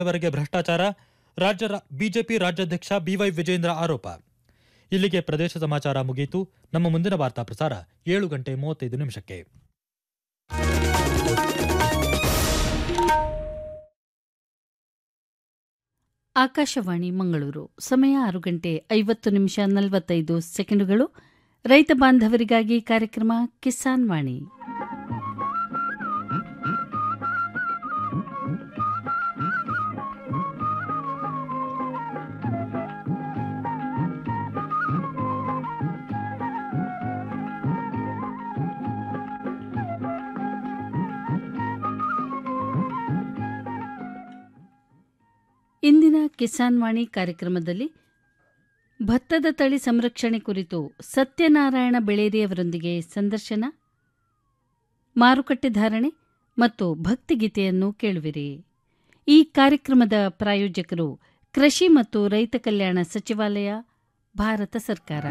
ವರೆಗೆ ಭ್ರಷ್ಟಾಚಾರ ರಾಜ್ಯ ರಾ- ಬಿಜೆಪಿ ರಾಜ್ಯಾಧ್ಯಕ್ಷ ಬಿವೈ ವಿಜೇಂದ್ರ ಆರೋಪ ಇಲ್ಲಿಗೆ ಪ್ರದೇಶ ಸಮಾಚಾರ ಮುಗಿಯಿತು ನಮ್ಮ ಮುಂದಿನ ವಾರ್ತಾ ಪ್ರಸಾರ ಏಳು ಗಂಟೆ ಮೂವತ್ತೈದು ನಿಮಿಷಕ್ಕೆ ಆಕಾಶವಾಣಿ ಮಂಗಳೂರು ಸಮಯ ಆರು ಗಂಟೆ ಐವತ್ತು ನಿಮಿಷ ನಲವತ್ತೈದು ಸೆಕೆಂಡುಗಳು ರೈತ ಬಾಂಧವರಿಗಾಗಿ ಕಾರ್ಯಕ್ರಮ ಕಿಸಾನ್ ವಾಣಿ ಇಂದಿನ ಕಿಸಾನ್ ವಾಣಿ ಕಾರ್ಯಕ್ರಮದಲ್ಲಿ ಭತ್ತದ ತಳಿ ಸಂರಕ್ಷಣೆ ಕುರಿತು ಸತ್ಯನಾರಾಯಣ ಬೆಳೇರಿಯವರೊಂದಿಗೆ ಸಂದರ್ಶನ ಮಾರುಕಟ್ಟೆ ಧಾರಣೆ ಮತ್ತು ಭಕ್ತಿಗೀತೆಯನ್ನು ಕೇಳುವಿರಿ ಈ ಕಾರ್ಯಕ್ರಮದ ಪ್ರಾಯೋಜಕರು ಕೃಷಿ ಮತ್ತು ರೈತ ಕಲ್ಯಾಣ ಸಚಿವಾಲಯ ಭಾರತ ಸರ್ಕಾರ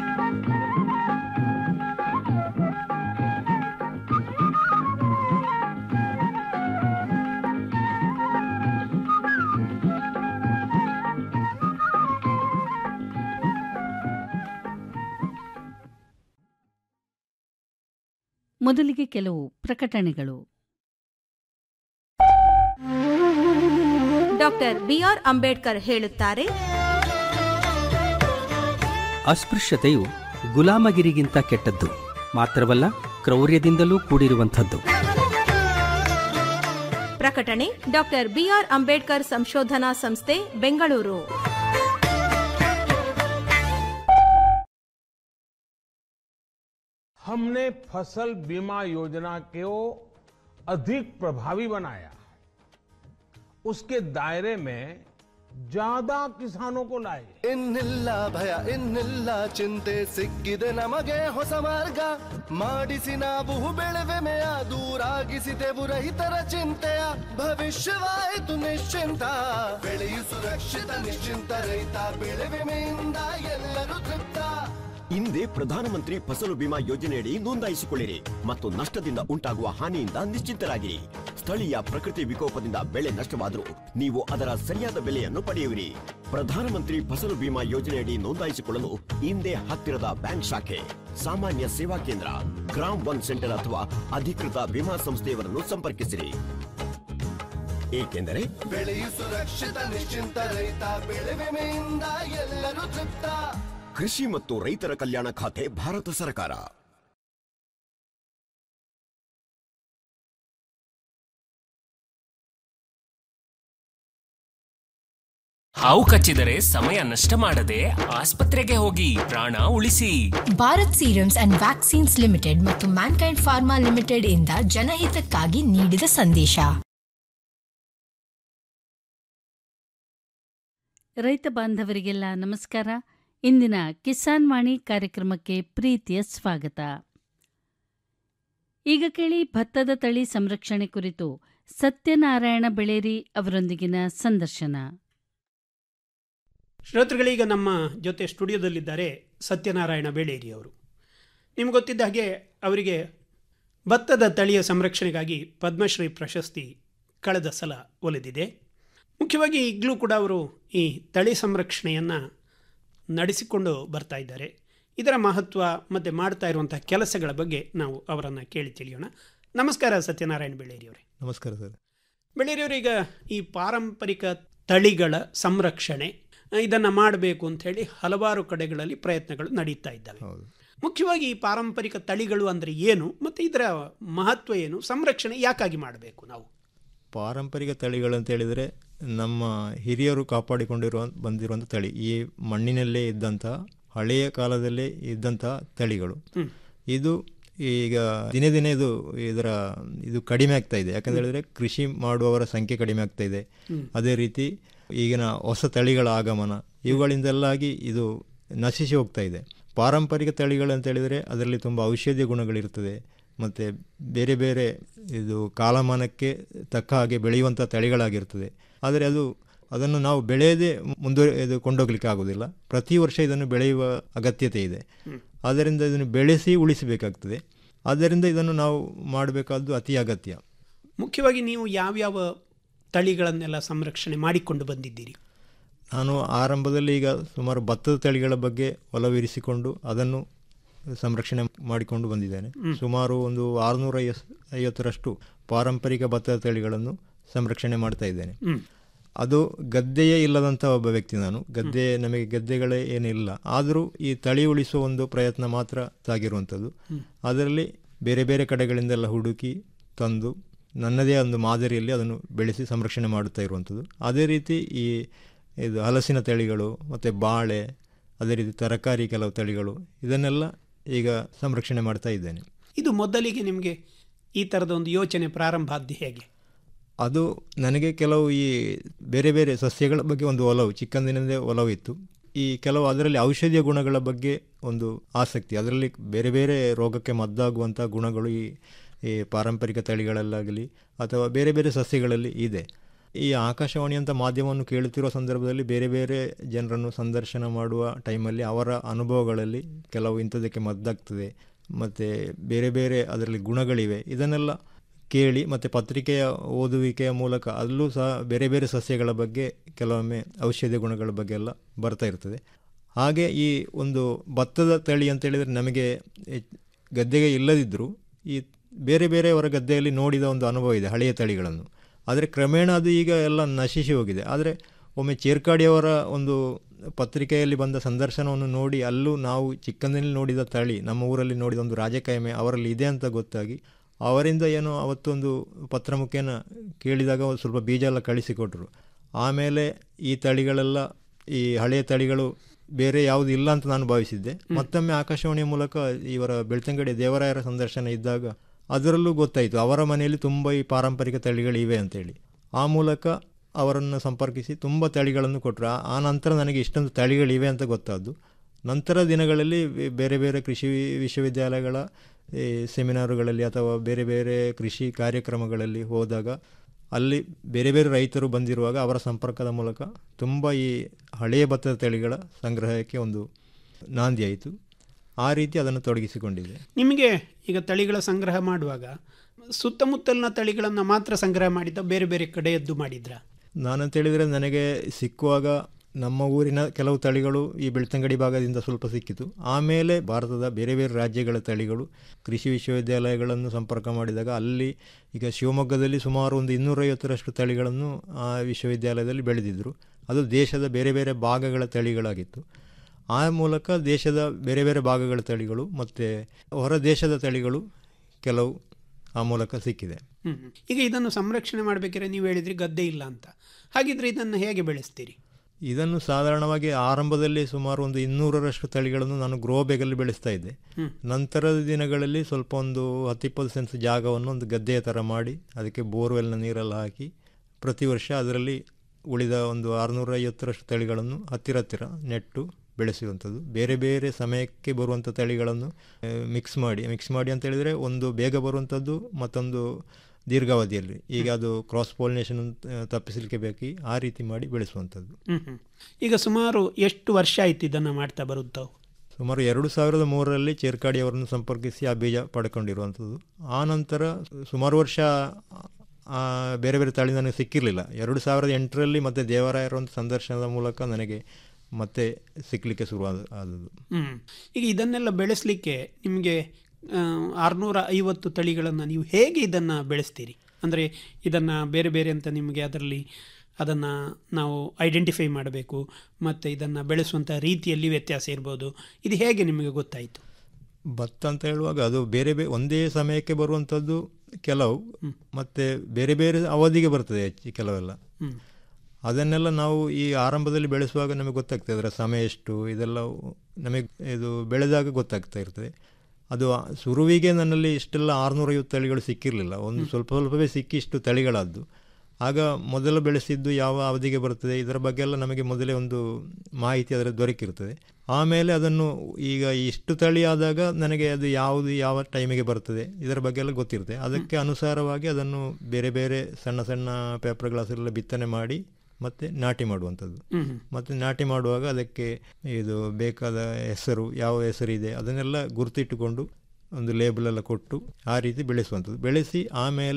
ಮೊದಲಿಗೆ ಕೆಲವು ಪ್ರಕಟಣೆಗಳು ಡಾಕ್ಟರ್ ಬಿಆರ್ ಅಂಬೇಡ್ಕರ್ ಹೇಳುತ್ತಾರೆ ಅಸ್ಪೃಶ್ಯತೆಯು ಗುಲಾಮಗಿರಿಗಿಂತ ಕೆಟ್ಟದ್ದು ಮಾತ್ರವಲ್ಲ ಕ್ರೌರ್ಯದಿಂದಲೂ ಕೂಡಿರುವಂಥದ್ದು ಪ್ರಕಟಣೆ ಡಾಕ್ಟರ್ ಬಿಆರ್ ಅಂಬೇಡ್ಕರ್ ಸಂಶೋಧನಾ ಸಂಸ್ಥೆ ಬೆಂಗಳೂರು हमने फसल बीमा योजना को अधिक प्रभावी बनाया उसके दायरे में ज्यादा किसानों को लाए ಇನ್ನಿಲ್ಲ ಭಯ ಇನ್ನಿಲ್ಲ ಚಿಂತೆ ಸಿಕ್ಕಿದೆ ನಮಗೆ ಹೊಸ ಮಾರ್ಗ ಮಾಡಿಸಿ ನಾವು ಬೆಳೆವೆಮೆಯ ದೂರಾಗಿಸಿದೆವು ರೈತರ ಚಿಂತೆಯ ಭವಿಷ್ಯವಾಯಿತು ನಿಶ್ಚಿಂತ ಬೆಳೆಯು ಸುರಕ್ಷಿತ ನಿಶ್ಚಿಂತ ರೈತ ಬೆಳೆ ವಿಮೆಯಿಂದ ಎಲ್ಲರೂ ತೃಪ್ತ ಹಿಂದೆ ಪ್ರಧಾನಮಂತ್ರಿ ಫಸಲು ಬಿಮಾ ಯೋಜನೆಯಡಿ ನೋಂದಾಯಿಸಿಕೊಳ್ಳಿರಿ ಮತ್ತು ನಷ್ಟದಿಂದ ಉಂಟಾಗುವ ಹಾನಿಯಿಂದ ನಿಶ್ಚಿಂತರಾಗಿರಿ ಸ್ಥಳೀಯ ಪ್ರಕೃತಿ ವಿಕೋಪದಿಂದ ಬೆಳೆ ನಷ್ಟವಾದರೂ ನೀವು ಅದರ ಸರಿಯಾದ ಬೆಲೆಯನ್ನು ಪಡೆಯುವಿರಿ ಪ್ರಧಾನಮಂತ್ರಿ ಫಸಲು ಬಿಮಾ ಯೋಜನೆಯಡಿ ನೋಂದಾಯಿಸಿಕೊಳ್ಳಲು ಹಿಂದೆ ಹತ್ತಿರದ ಬ್ಯಾಂಕ್ ಶಾಖೆ ಸಾಮಾನ್ಯ ಸೇವಾ ಕೇಂದ್ರ ಗ್ರಾಮ್ ಒನ್ ಸೆಂಟರ್ ಅಥವಾ ಅಧಿಕೃತ ವಿಮಾ ಸಂಸ್ಥೆಯವರನ್ನು ಸಂಪರ್ಕಿಸಿರಿ ಏಕೆಂದರೆ ಬೆಳೆಯು ಸುರಕ್ಷಿತ ನಿಶ್ಚಿಂತ ರೈತ ಬೆಳೆ ವಿಮೆಯಿಂದ ಎಲ್ಲರೂ ತೃಪ್ತ ಕೃಷಿ ಮತ್ತು ರೈತರ ಕಲ್ಯಾಣ ಖಾತೆ ಭಾರತ ಸರ್ಕಾರ ಹಾವು ಕಚ್ಚಿದರೆ ಸಮಯ ನಷ್ಟ ಮಾಡದೆ ಆಸ್ಪತ್ರೆಗೆ ಹೋಗಿ ಪ್ರಾಣ ಉಳಿಸಿ Bharat Serums and Vaccines Limited ಮತ್ತು ಮ್ಯಾನ್ಕೈಂಡ್ ಫಾರ್ಮಾ ಲಿಮಿಟೆಡ್ ಇಂದ ಜನಹಿತಕ್ಕಾಗಿ ನೀಡಿದ ಸಂದೇಶ ರೈತ ಬಾಂಧವರಿಗೆಲ್ಲ ನಮಸ್ಕಾರ ಇಂದಿನ ಕಿಸಾನ್ ವಾಣಿ ಕಾರ್ಯಕ್ರಮಕ್ಕೆ ಪ್ರೀತಿಯ ಸ್ವಾಗತ ಈಗ ಕೇಳಿ ಭತ್ತದ ತಳಿ ಸಂರಕ್ಷಣೆ ಕುರಿತು ಸತ್ಯನಾರಾಯಣ ಬೆಳೇರಿ ಅವರೊಂದಿಗಿನ ಸಂದರ್ಶನ ಶ್ರೋತೃಗಳೀಗ ನಮ್ಮ ಜೊತೆ ಸ್ಟುಡಿಯೋದಲ್ಲಿದ್ದಾರೆ ಸತ್ಯನಾರಾಯಣ ಬೇಳೇರಿ ಅವರು ನಿಮ್ಗೆ ಗೊತ್ತಿದ್ದ ಹಾಗೆ ಅವರಿಗೆ ಭತ್ತದ ತಳಿಯ ಸಂರಕ್ಷಣೆಗಾಗಿ ಪದ್ಮಶ್ರೀ ಪ್ರಶಸ್ತಿ ಕಳೆದ ಸಲ ಒಲಿದಿದೆ ಮುಖ್ಯವಾಗಿ ಈಗಲೂ ಕೂಡ ಅವರು ಈ ತಳಿ ಸಂರಕ್ಷಣೆಯನ್ನು ನಡೆಸಿಕೊಂಡು ಬರ್ತಾ ಇದ್ದಾರೆ ಇದರ ಮಹತ್ವ ಮತ್ತು ಮಾಡ್ತಾ ಇರುವಂಥ ಕೆಲಸಗಳ ಬಗ್ಗೆ ನಾವು ಅವರನ್ನು ಕೇಳಿ ತಿಳಿಯೋಣ ನಮಸ್ಕಾರ ಸತ್ಯನಾರಾಯಣ ಬೆಳೇರಿ ಅವರೇ ನಮಸ್ಕಾರ ಸರ್ ಬೆಳೇರಿಯವರೀಗ ಈ ಪಾರಂಪರಿಕ ತಳಿಗಳ ಸಂರಕ್ಷಣೆ ಇದನ್ನು ಮಾಡಬೇಕು ಅಂತ ಹೇಳಿ ಹಲವಾರು ಕಡೆಗಳಲ್ಲಿ ಪ್ರಯತ್ನಗಳು ನಡೀತಾ ಇದ್ದಾವೆ ಹೌದು ಮುಖ್ಯವಾಗಿ ಈ ಪಾರಂಪರಿಕ ತಳಿಗಳು ಅಂದರೆ ಏನು ಮತ್ತು ಇದರ ಮಹತ್ವ ಏನು ಸಂರಕ್ಷಣೆ ಯಾಕಾಗಿ ಮಾಡಬೇಕು ನಾವು ಪಾರಂಪರಿಕ ತಳಿಗಳು ಅಂತ ಹೇಳಿದರೆ ನಮ್ಮ ಹಿರಿಯರು ಕಾಪಾಡಿಕೊಂಡಿರುವ ಬಂದಿರುವಂಥ ತಳಿ ಈ ಮಣ್ಣಿನಲ್ಲೇ ಇದ್ದಂಥ ಹಳೆಯ ಕಾಲದಲ್ಲೇ ಇದ್ದಂಥ ತಳಿಗಳು ಹ್ಮ್. ಇದು ಈಗ ದಿನೇ ದಿನೇ ಇದು ಇದರ ಇದು ಕಡಿಮೆ ಆಗ್ತಾ ಇದೆ ಯಾಕಂತ ಹೇಳಿದ್ರೆ ಕೃಷಿ ಮಾಡುವವರ ಸಂಖ್ಯೆ ಕಡಿಮೆ ಆಗ್ತಾ ಇದೆ ಹ್ಮ್. ಅದೇ ರೀತಿ ಈಗಿನ ಹೊಸ ತಳಿಗಳ ಆಗಮನ ಇವುಗಳಿಂದೆಲ್ಲಾಗಿ ಇದು ನಶಿಸಿ ಹೋಗ್ತಾ ಇದೆ ಪಾರಂಪರಿಕ ತಳಿಗಳು ಅಂತ ಹೇಳಿದರೆ ಅದರಲ್ಲಿ ತುಂಬ ಔಷಧೀಯ ಗುಣಗಳಿರ್ತದೆ ಮತ್ತು ಬೇರೆ ಬೇರೆ ಇದು ಕಾಲಮಾನಕ್ಕೆ ತಕ್ಕ ಹಾಗೆ ಬೆಳೆಯುವಂಥ ತಳಿಗಳಾಗಿರ್ತದೆ ಆದರೆ ಅದು ಅದನ್ನು ನಾವು ಬೆಳೆಯದೇ ಮುಂದುವರೆ ಇದು ಕೊಂಡೋಗ್ಲಿಕ್ಕೆ ಆಗೋದಿಲ್ಲ ಪ್ರತಿ ವರ್ಷ ಇದನ್ನು ಬೆಳೆಯುವ ಅಗತ್ಯತೆ ಇದೆ ಆದ್ದರಿಂದ ಇದನ್ನು ಬೆಳೆಸಿ ಉಳಿಸಬೇಕಾಗ್ತದೆ ಆದ್ದರಿಂದ ಇದನ್ನು ನಾವು ಮಾಡಬೇಕಾದ್ದು ಅತಿ ಅಗತ್ಯ ಮುಖ್ಯವಾಗಿ ನೀವು ಯಾವ್ಯಾವ ತಳಿಗಳನ್ನೆಲ್ಲ ಸಂರಕ್ಷಣೆ ಮಾಡಿಕೊಂಡು ಬಂದಿದ್ದೀರಿ ನಾನು ಆರಂಭದಲ್ಲಿ ಈಗ ಸುಮಾರು ಭತ್ತದ ತಳಿಗಳ ಬಗ್ಗೆ ಒಲವಿರಿಸಿಕೊಂಡು ಅದನ್ನು ಸಂರಕ್ಷಣೆ ಮಾಡಿಕೊಂಡು ಬಂದಿದ್ದೇನೆ ಹ್ಮ್. ಸುಮಾರು ಒಂದು ಆರುನೂರ ಐವಸ್ ಐವತ್ತರಷ್ಟು ಪಾರಂಪರಿಕ ಭತ್ತದ ತಳಿಗಳನ್ನು ಸಂರಕ್ಷಣೆ ಮಾಡ್ತಾ ಇದ್ದೇನೆ ಹ್ಮ್. ಅದು ಗದ್ದೆಯೇ ಇಲ್ಲದಂಥ ಒಬ್ಬ ವ್ಯಕ್ತಿ ನಾನು ಗದ್ದೆ ನಮಗೆ ಗದ್ದೆಗಳೇ ಏನಿಲ್ಲ ಆದರೂ ಈ ತಳಿ ಉಳಿಸುವ ಒಂದು ಪ್ರಯತ್ನ ಮಾತ್ರ ಸಾಗಿರುವಂಥದ್ದು ಹ್ಮ್. ಅದರಲ್ಲಿ ಬೇರೆ ಬೇರೆ ಕಡೆಗಳಿಂದೆಲ್ಲ ಹುಡುಕಿ ತಂದು ನನ್ನದೇ ಒಂದು ಮಾದರಿಯಲ್ಲಿ ಅದನ್ನು ಬೆಳೆಸಿ ಸಂರಕ್ಷಣೆ ಮಾಡುತ್ತಾ ಇರುವಂಥದ್ದು ಅದೇ ರೀತಿ ಈ ಇದು ಹಲಸಿನ ತಳಿಗಳು ಮತ್ತು ಬಾಳೆ ಅದೇ ರೀತಿ ತರಕಾರಿ ಕೆಲವು ತಳಿಗಳು ಇದನ್ನೆಲ್ಲ ಈಗ ಸಂರಕ್ಷಣೆ ಮಾಡ್ತಾ ಇದ್ದೇನೆ ಇದು ಮೊದಲಿಗೆ ನಿಮಗೆ ಈ ಥರದ ಒಂದು ಯೋಚನೆ ಪ್ರಾರಂಭ ಆದ್ದು ಹೇಗೆ ಅದು ನನಗೆ ಕೆಲವು ಈ ಬೇರೆ ಬೇರೆ ಸಸ್ಯಗಳ ಬಗ್ಗೆ ಒಂದು ಒಲವು ಚಿಕ್ಕಂದಿನಿಂದ ಒಲವು ಇತ್ತು ಈ ಕೆಲವು ಅದರಲ್ಲಿ ಔಷಧೀಯ ಗುಣಗಳ ಬಗ್ಗೆ ಒಂದು ಆಸಕ್ತಿ ಅದರಲ್ಲಿ ಬೇರೆ ಬೇರೆ ರೋಗಕ್ಕೆ ಮದ್ದಾಗುವಂಥ ಗುಣಗಳು ಈ ಈ ಪಾರಂಪರಿಕ ತಳಿಗಳಲ್ಲಾಗಲಿ ಅಥವಾ ಬೇರೆ ಬೇರೆ ಸಸ್ಯಗಳಲ್ಲಿ ಇದೆ ಈ ಆಕಾಶವಾಣಿ ಅಂತ ಮಾಧ್ಯಮವನ್ನು ಕೇಳುತ್ತಿರುವ ಸಂದರ್ಭದಲ್ಲಿ ಬೇರೆ ಬೇರೆ ಜನರನ್ನು ಸಂದರ್ಶನ ಮಾಡುವ ಟೈಮಲ್ಲಿ ಅವರ ಅನುಭವಗಳಲ್ಲಿ ಕೆಲವು ಇಂಥದಕ್ಕೆ ಮದ್ದಾಗ್ತದೆ ಮತ್ತು ಬೇರೆ ಬೇರೆ ಅದರಲ್ಲಿ ಗುಣಗಳಿವೆ ಇದನ್ನೆಲ್ಲ ಕೇಳಿ ಮತ್ತು ಪತ್ರಿಕೆಯ ಓದುವಿಕೆಯ ಮೂಲಕ ಅಲ್ಲೂ ಸಹ ಬೇರೆ ಬೇರೆ ಸಸ್ಯಗಳ ಬಗ್ಗೆ ಕೆಲವೊಮ್ಮೆ ಔಷಧೀಯ ಗುಣಗಳ ಬಗ್ಗೆ ಎಲ್ಲ ಬರ್ತಾ ಇರ್ತದೆ ಹಾಗೆ ಈ ಒಂದು ಭತ್ತದ ತಳಿ ಅಂತ ಹೇಳಿದರೆ ನಮಗೆ ಹೆಚ್- ಗದ್ದೆಗೆ ಇಲ್ಲದಿದ್ದರೂ ಈ ಬೇರೆ ಬೇರೆಯವರ ಗದ್ದೆಯಲ್ಲಿ ನೋಡಿದ ಒಂದು ಅನುಭವ ಇದೆ ಹಳೆಯ ತಳಿಗಳನ್ನು ಆದರೆ ಕ್ರಮೇಣ ಅದು ಈಗ ಎಲ್ಲ ನಶಿಸಿ ಹೋಗಿದೆ ಆದರೆ ಒಮ್ಮೆ ಚೇರ್ಕಾಡಿಯವರ ಒಂದು ಪತ್ರಿಕೆಯಲ್ಲಿ ಬಂದ ಸಂದರ್ಶನವನ್ನು ನೋಡಿ ಅಲ್ಲೂ ನಾವು ಚಿಕ್ಕಂದಿನಲ್ಲಿ ನೋಡಿದ ತಳಿ ನಮ್ಮ ಊರಲ್ಲಿ ನೋಡಿದ ಒಂದು ರಾಜಕಾಯಮೆ ಅವರಲ್ಲಿ ಇದೆ ಅಂತ ಗೊತ್ತಾಗಿ ಅವರಿಂದ ಏನೋ ಅವತ್ತೊಂದು ಪತ್ರ ಮುಖೇನ ಕೇಳಿದಾಗ ಒಂದು ಸ್ವಲ್ಪ ಬೀಜ ಎಲ್ಲ ಕಳಿಸಿಕೊಟ್ರು ಆಮೇಲೆ ಈ ತಳಿಗಳೆಲ್ಲ ಈ ಹಳೆಯ ತಳಿಗಳು ಬೇರೆ ಯಾವುದು ಇಲ್ಲ ಅಂತ ನಾನು ಭಾವಿಸಿದ್ದೆ ಮತ್ತೊಮ್ಮೆ ಆಕಾಶವಾಣಿಯ ಮೂಲಕ ಇವರ ಬೆಳ್ತಂಗಡಿ ದೇವರಾಯರ ಸಂದರ್ಶನ ಇದ್ದಾಗ ಅದರಲ್ಲೂ ಗೊತ್ತಾಯಿತು ಅವರ ಮನೆಯಲ್ಲಿ ತುಂಬ ಈ ಪಾರಂಪರಿಕ ತಳಿಗಳಿವೆ ಅಂತೇಳಿ ಆ ಮೂಲಕ ಅವರನ್ನು ಸಂಪರ್ಕಿಸಿ ತುಂಬ ತಳಿಗಳನ್ನು ಕೊಟ್ಟರು ಆ- ಆ ನಂತರ ನನಗೆ ಇಷ್ಟೊಂದು ತಳಿಗಳಿವೆ ಅಂತ ಗೊತ್ತಾದ್ದು ನಂತರ ದಿನಗಳಲ್ಲಿ ಬೆ- ಬೇರೆ ಬೇರೆ ಕೃಷಿ ವಿಶ್ವವಿದ್ಯಾಲಯಗಳ ಈ ಸೆಮಿನಾರುಗಳಲ್ಲಿ ಅಥವಾ ಬೇರೆ ಬೇರೆ ಕೃಷಿ ಕಾರ್ಯಕ್ರಮಗಳಲ್ಲಿ ಹೋದಾಗ ಅಲ್ಲಿ ಬೇರೆ ಬೇರೆ ರೈತರು ಬಂದಿರುವಾಗ ಅವರ ಸಂಪರ್ಕದ ಮೂಲಕ ತುಂಬ ಈ ಹಳೆಯ ಭತ್ತದ ತಳಿಗಳ ಸಂಗ್ರಹಕ್ಕೆ ಒಂದು ನಾಂದಿಯಾಯಿತು ಆ ರೀತಿ ಅದನ್ನು ತೊಡಗಿಸಿಕೊಂಡಿದೆ ನಿಮಗೆ ಈಗ ತಳಿಗಳ ಸಂಗ್ರಹ ಮಾಡುವಾಗ ಸುತ್ತಮುತ್ತಲಿನ ತಳಿಗಳನ್ನು ಮಾತ್ರ ಸಂಗ್ರಹ ಮಾಡಿದ್ದ ಬೇರೆ ಬೇರೆ ಕಡೆಯದ್ದು ಮಾಡಿದ್ರ ನಾನಂತ ಹೇಳಿದರೆ ನನಗೆ ಸಿಕ್ಕುವಾಗ ನಮ್ಮ ಊರಿನ ಕೆಲವು ತಳಿಗಳು ಈ ಬೆಳ್ತಂಗಡಿ ಭಾಗದಿಂದ ಸ್ವಲ್ಪ ಸಿಕ್ಕಿತು ಆಮೇಲೆ ಭಾರತದ ಬೇರೆ ಬೇರೆ ರಾಜ್ಯಗಳ ತಳಿಗಳು ಕೃಷಿ ವಿಶ್ವವಿದ್ಯಾಲಯಗಳನ್ನು ಸಂಪರ್ಕ ಮಾಡಿದಾಗ ಅಲ್ಲಿ ಈಗ ಶಿವಮೊಗ್ಗದಲ್ಲಿ ಸುಮಾರು ಒಂದು ಇನ್ನೂರೈವತ್ತರಷ್ಟು ತಳಿಗಳನ್ನು ಆ ವಿಶ್ವವಿದ್ಯಾಲಯದಲ್ಲಿ ಬೆಳೆದಿದ್ದರು ಅದು ದೇಶದ ಬೇರೆ ಬೇರೆ ಭಾಗಗಳ ತಳಿಗಳಾಗಿತ್ತು ಆ ಮೂಲಕ ದೇಶದ ಬೇರೆ ಬೇರೆ ಭಾಗಗಳ ತಳಿಗಳು ಮತ್ತು ಹೊರ ದೇಶದ ತಳಿಗಳು ಕೆಲವು ಆ ಮೂಲಕ ಸಿಕ್ಕಿದೆ ಹ್ಮ್. ಈಗ ಇದನ್ನು ಸಂರಕ್ಷಣೆ ಮಾಡಬೇಕಾದ್ರೆ ನೀವು ಹೇಳಿದ್ರಿ ಗದ್ದೆ ಇಲ್ಲ ಅಂತ ಹಾಗಿದ್ರೆ ಇದನ್ನು ಹೇಗೆ ಬೆಳೆಸ್ತೀರಿ ಇದನ್ನು ಸಾಧಾರಣವಾಗಿ ಆರಂಭದಲ್ಲಿ ಸುಮಾರು ಒಂದು ಇನ್ನೂರರಷ್ಟು ತಳಿಗಳನ್ನು ನಾನು ಗ್ರೋ ಬೇಗಲ್ಲಿ ಬೆಳೆಸ್ತಾ ಇದ್ದೆ ಹ್ಮ್. ನಂತರದ ದಿನಗಳಲ್ಲಿ ಸ್ವಲ್ಪ ಒಂದು ಹತ್ತಿಪ್ಪತ್ತು ಸೆನ್ಸ್ ಜಾಗವನ್ನು ಒಂದು ಗದ್ದೆಯ ಥರ ಮಾಡಿ ಅದಕ್ಕೆ ಬೋರ್ವೆಲ್ನ ನೀರೆಲ್ಲ ಹಾಕಿ ಪ್ರತಿ ವರ್ಷ ಅದರಲ್ಲಿ ಉಳಿದ ಒಂದು ಆರುನೂರ ಐವತ್ತರಷ್ಟು ತಳಿಗಳನ್ನು ಹತ್ತಿರ ಹತ್ತಿರ ನೆಟ್ಟು ಬೆಳೆಸುವಂಥದ್ದು ಬೇರೆ ಬೇರೆ ಸಮಯಕ್ಕೆ ಬರುವಂಥ ತಳಿಗಳನ್ನು ಮಿಕ್ಸ್ ಮಾಡಿ ಮಿಕ್ಸ್ ಮಾಡಿ ಅಂತ ಹೇಳಿದರೆ ಒಂದು ಬೇಗ ಬರುವಂಥದ್ದು ಮತ್ತೊಂದು ದೀರ್ಘಾವಧಿಯಲ್ಲಿ ಈಗ ಅದು ಕ್ರಾಸ್ ಪಾಲಿನೇಷನ್ ತಪ್ಪಿಸಲಿಕ್ಕೆ ಬೇಕು ಆ ರೀತಿ ಮಾಡಿ ಬೆಳೆಸುವಂಥದ್ದು ಹ್ಮ್ ಹ್ಮ್. ಈಗ ಸುಮಾರು ಎಷ್ಟು ವರ್ಷ ಆಯ್ತು ಇದನ್ನು ಮಾಡ್ತಾ ಬರುತ್ತವು ಸುಮಾರು ಎರಡು ಸಾವಿರದ ಮೂರರಲ್ಲಿ ಚೇರ್ಕಾಡಿ ಅವರನ್ನು ಸಂಪರ್ಕಿಸಿ ಆ ಬೀಜ ಪಡ್ಕೊಂಡಿರುವಂಥದ್ದು ಆ ನಂತರ ಸುಮಾರು ವರ್ಷ ಆ, ಬೇರೆ ಬೇರೆ ತಳಿ ನನಗೆ ಸಿಕ್ಕಿರಲಿಲ್ಲ ಎರಡು ಸಾವಿರದ ಎಂಟರಲ್ಲಿ ಮತ್ತು ದೇವರಾಯರ ಒಂದು ಸಂದರ್ಶನದ ಮೂಲಕ ನನಗೆ ಮತ್ತೆ ಸಿಕ್ಕಲಿಕ್ಕೆ ಶುರುವಾದ ಆದದ್ದು ಹ್ಮ್ ಈಗ ಇದನ್ನೆಲ್ಲ ಬೆಳೆಸಲಿಕ್ಕೆ ನಿಮಗೆ ಆರುನೂರ ಐವತ್ತು ತಳಿಗಳನ್ನು ನೀವು ಹೇಗೆ ಇದನ್ನು ಬೆಳೆಸ್ತೀರಿ ಅಂದರೆ ಇದನ್ನು ಬೇರೆ ಬೇರೆ ಅಂತ ನಿಮಗೆ ಅದರಲ್ಲಿ ಅದನ್ನು ನಾವು ಐಡೆಂಟಿಫೈ ಮಾಡಬೇಕು ಮತ್ತು ಇದನ್ನು ಬೆಳೆಸುವಂಥ ರೀತಿಯಲ್ಲಿ ವ್ಯತ್ಯಾಸ ಇರ್ಬೋದು ಇದು ಹೇಗೆ ನಿಮಗೆ ಗೊತ್ತಾಯಿತು ಭತ್ತ ಅಂತ ಹೇಳುವಾಗ ಅದು ಬೇರೆ ಬೇರೆ ಒಂದೇ ಸಮಯಕ್ಕೆ ಬರುವಂಥದ್ದು ಕೆಲವು ಮತ್ತು ಬೇರೆ ಬೇರೆ ಅವಧಿಗೆ ಬರ್ತದೆ ಹೆಚ್ಚು ಕೆಲವೆಲ್ಲ ಹ್ಮ್. ಅದನ್ನೆಲ್ಲ ನಾವು ಈ ಆರಂಭದಲ್ಲಿ ಬೆಳೆಸುವಾಗ ನಮಗೆ ಗೊತ್ತಾಗ್ತದೆ ಅದರ ಸಮಯ ಎಷ್ಟು ಇದೆಲ್ಲ ನಮಗೆ ಇದು ಬೆಳೆದಾಗ ಗೊತ್ತಾಗ್ತಾ ಇರ್ತದೆ ಅದು ಆ- ಶುರುವಿಗೆ ನನ್ನಲ್ಲಿ ಇಷ್ಟೆಲ್ಲ ಆರುನೂರೈವತ್ತು ತಳಿಗಳು ಸಿಕ್ಕಿರಲಿಲ್ಲ ಒಂದು ಸ್ವಲ್ಪ ಸ್ವಲ್ಪವೇ ಸಿಕ್ಕಿ ಇಷ್ಟು ತಳಿಗಳಾದ್ದು ಆಗ ಮೊದಲು ಬೆಳೆಸಿದ್ದು ಯಾವ ಅವಧಿಗೆ ಬರ್ತದೆ ಇದರ ಬಗ್ಗೆ ಎಲ್ಲ ನಮಗೆ ಮೊದಲೇ ಒಂದು ಮಾಹಿತಿ ಅದರ ದೊರಕಿರ್ತದೆ ಆಮೇಲೆ ಅದನ್ನು ಈಗ ಇಷ್ಟು ತಳಿ ಆದಾಗ ನನಗೆ ಅದು ಯಾವುದು ಯಾವ ಟೈಮಿಗೆ ಬರ್ತದೆ ಇದರ ಬಗ್ಗೆ ಎಲ್ಲ ಗೊತ್ತಿರುತ್ತೆ ಅದಕ್ಕೆ ಅನುಸಾರವಾಗಿ ಅದನ್ನು ಬೇರೆ ಬೇರೆ ಸಣ್ಣ ಸಣ್ಣ ಪೇಪರ್ ಗ್ಲಾಸೆಲ್ಲ ಬಿತ್ತನೆ ಮಾಡಿ ಮತ್ತು ನಾಟಿ ಮಾಡುವಂಥದ್ದು ಹ್ಮ್ ಹ್ಮ್. ಮತ್ತು ನಾಟಿ ಮಾಡುವಾಗ ಅದಕ್ಕೆ ಇದು ಬೇಕಾದ ಹೆಸರು ಯಾವ ಹೆಸರಿದೆ ಅದನ್ನೆಲ್ಲ ಗುರುತಿಟ್ಟುಕೊಂಡು ಒಂದು ಲೇಬಲ್ ಎಲ್ಲ ಕೊಟ್ಟು ಆ ರೀತಿ ಬೆಳೆಸುವಂಥದ್ದು ಬೆಳೆಸಿ ಆಮೇಲೆ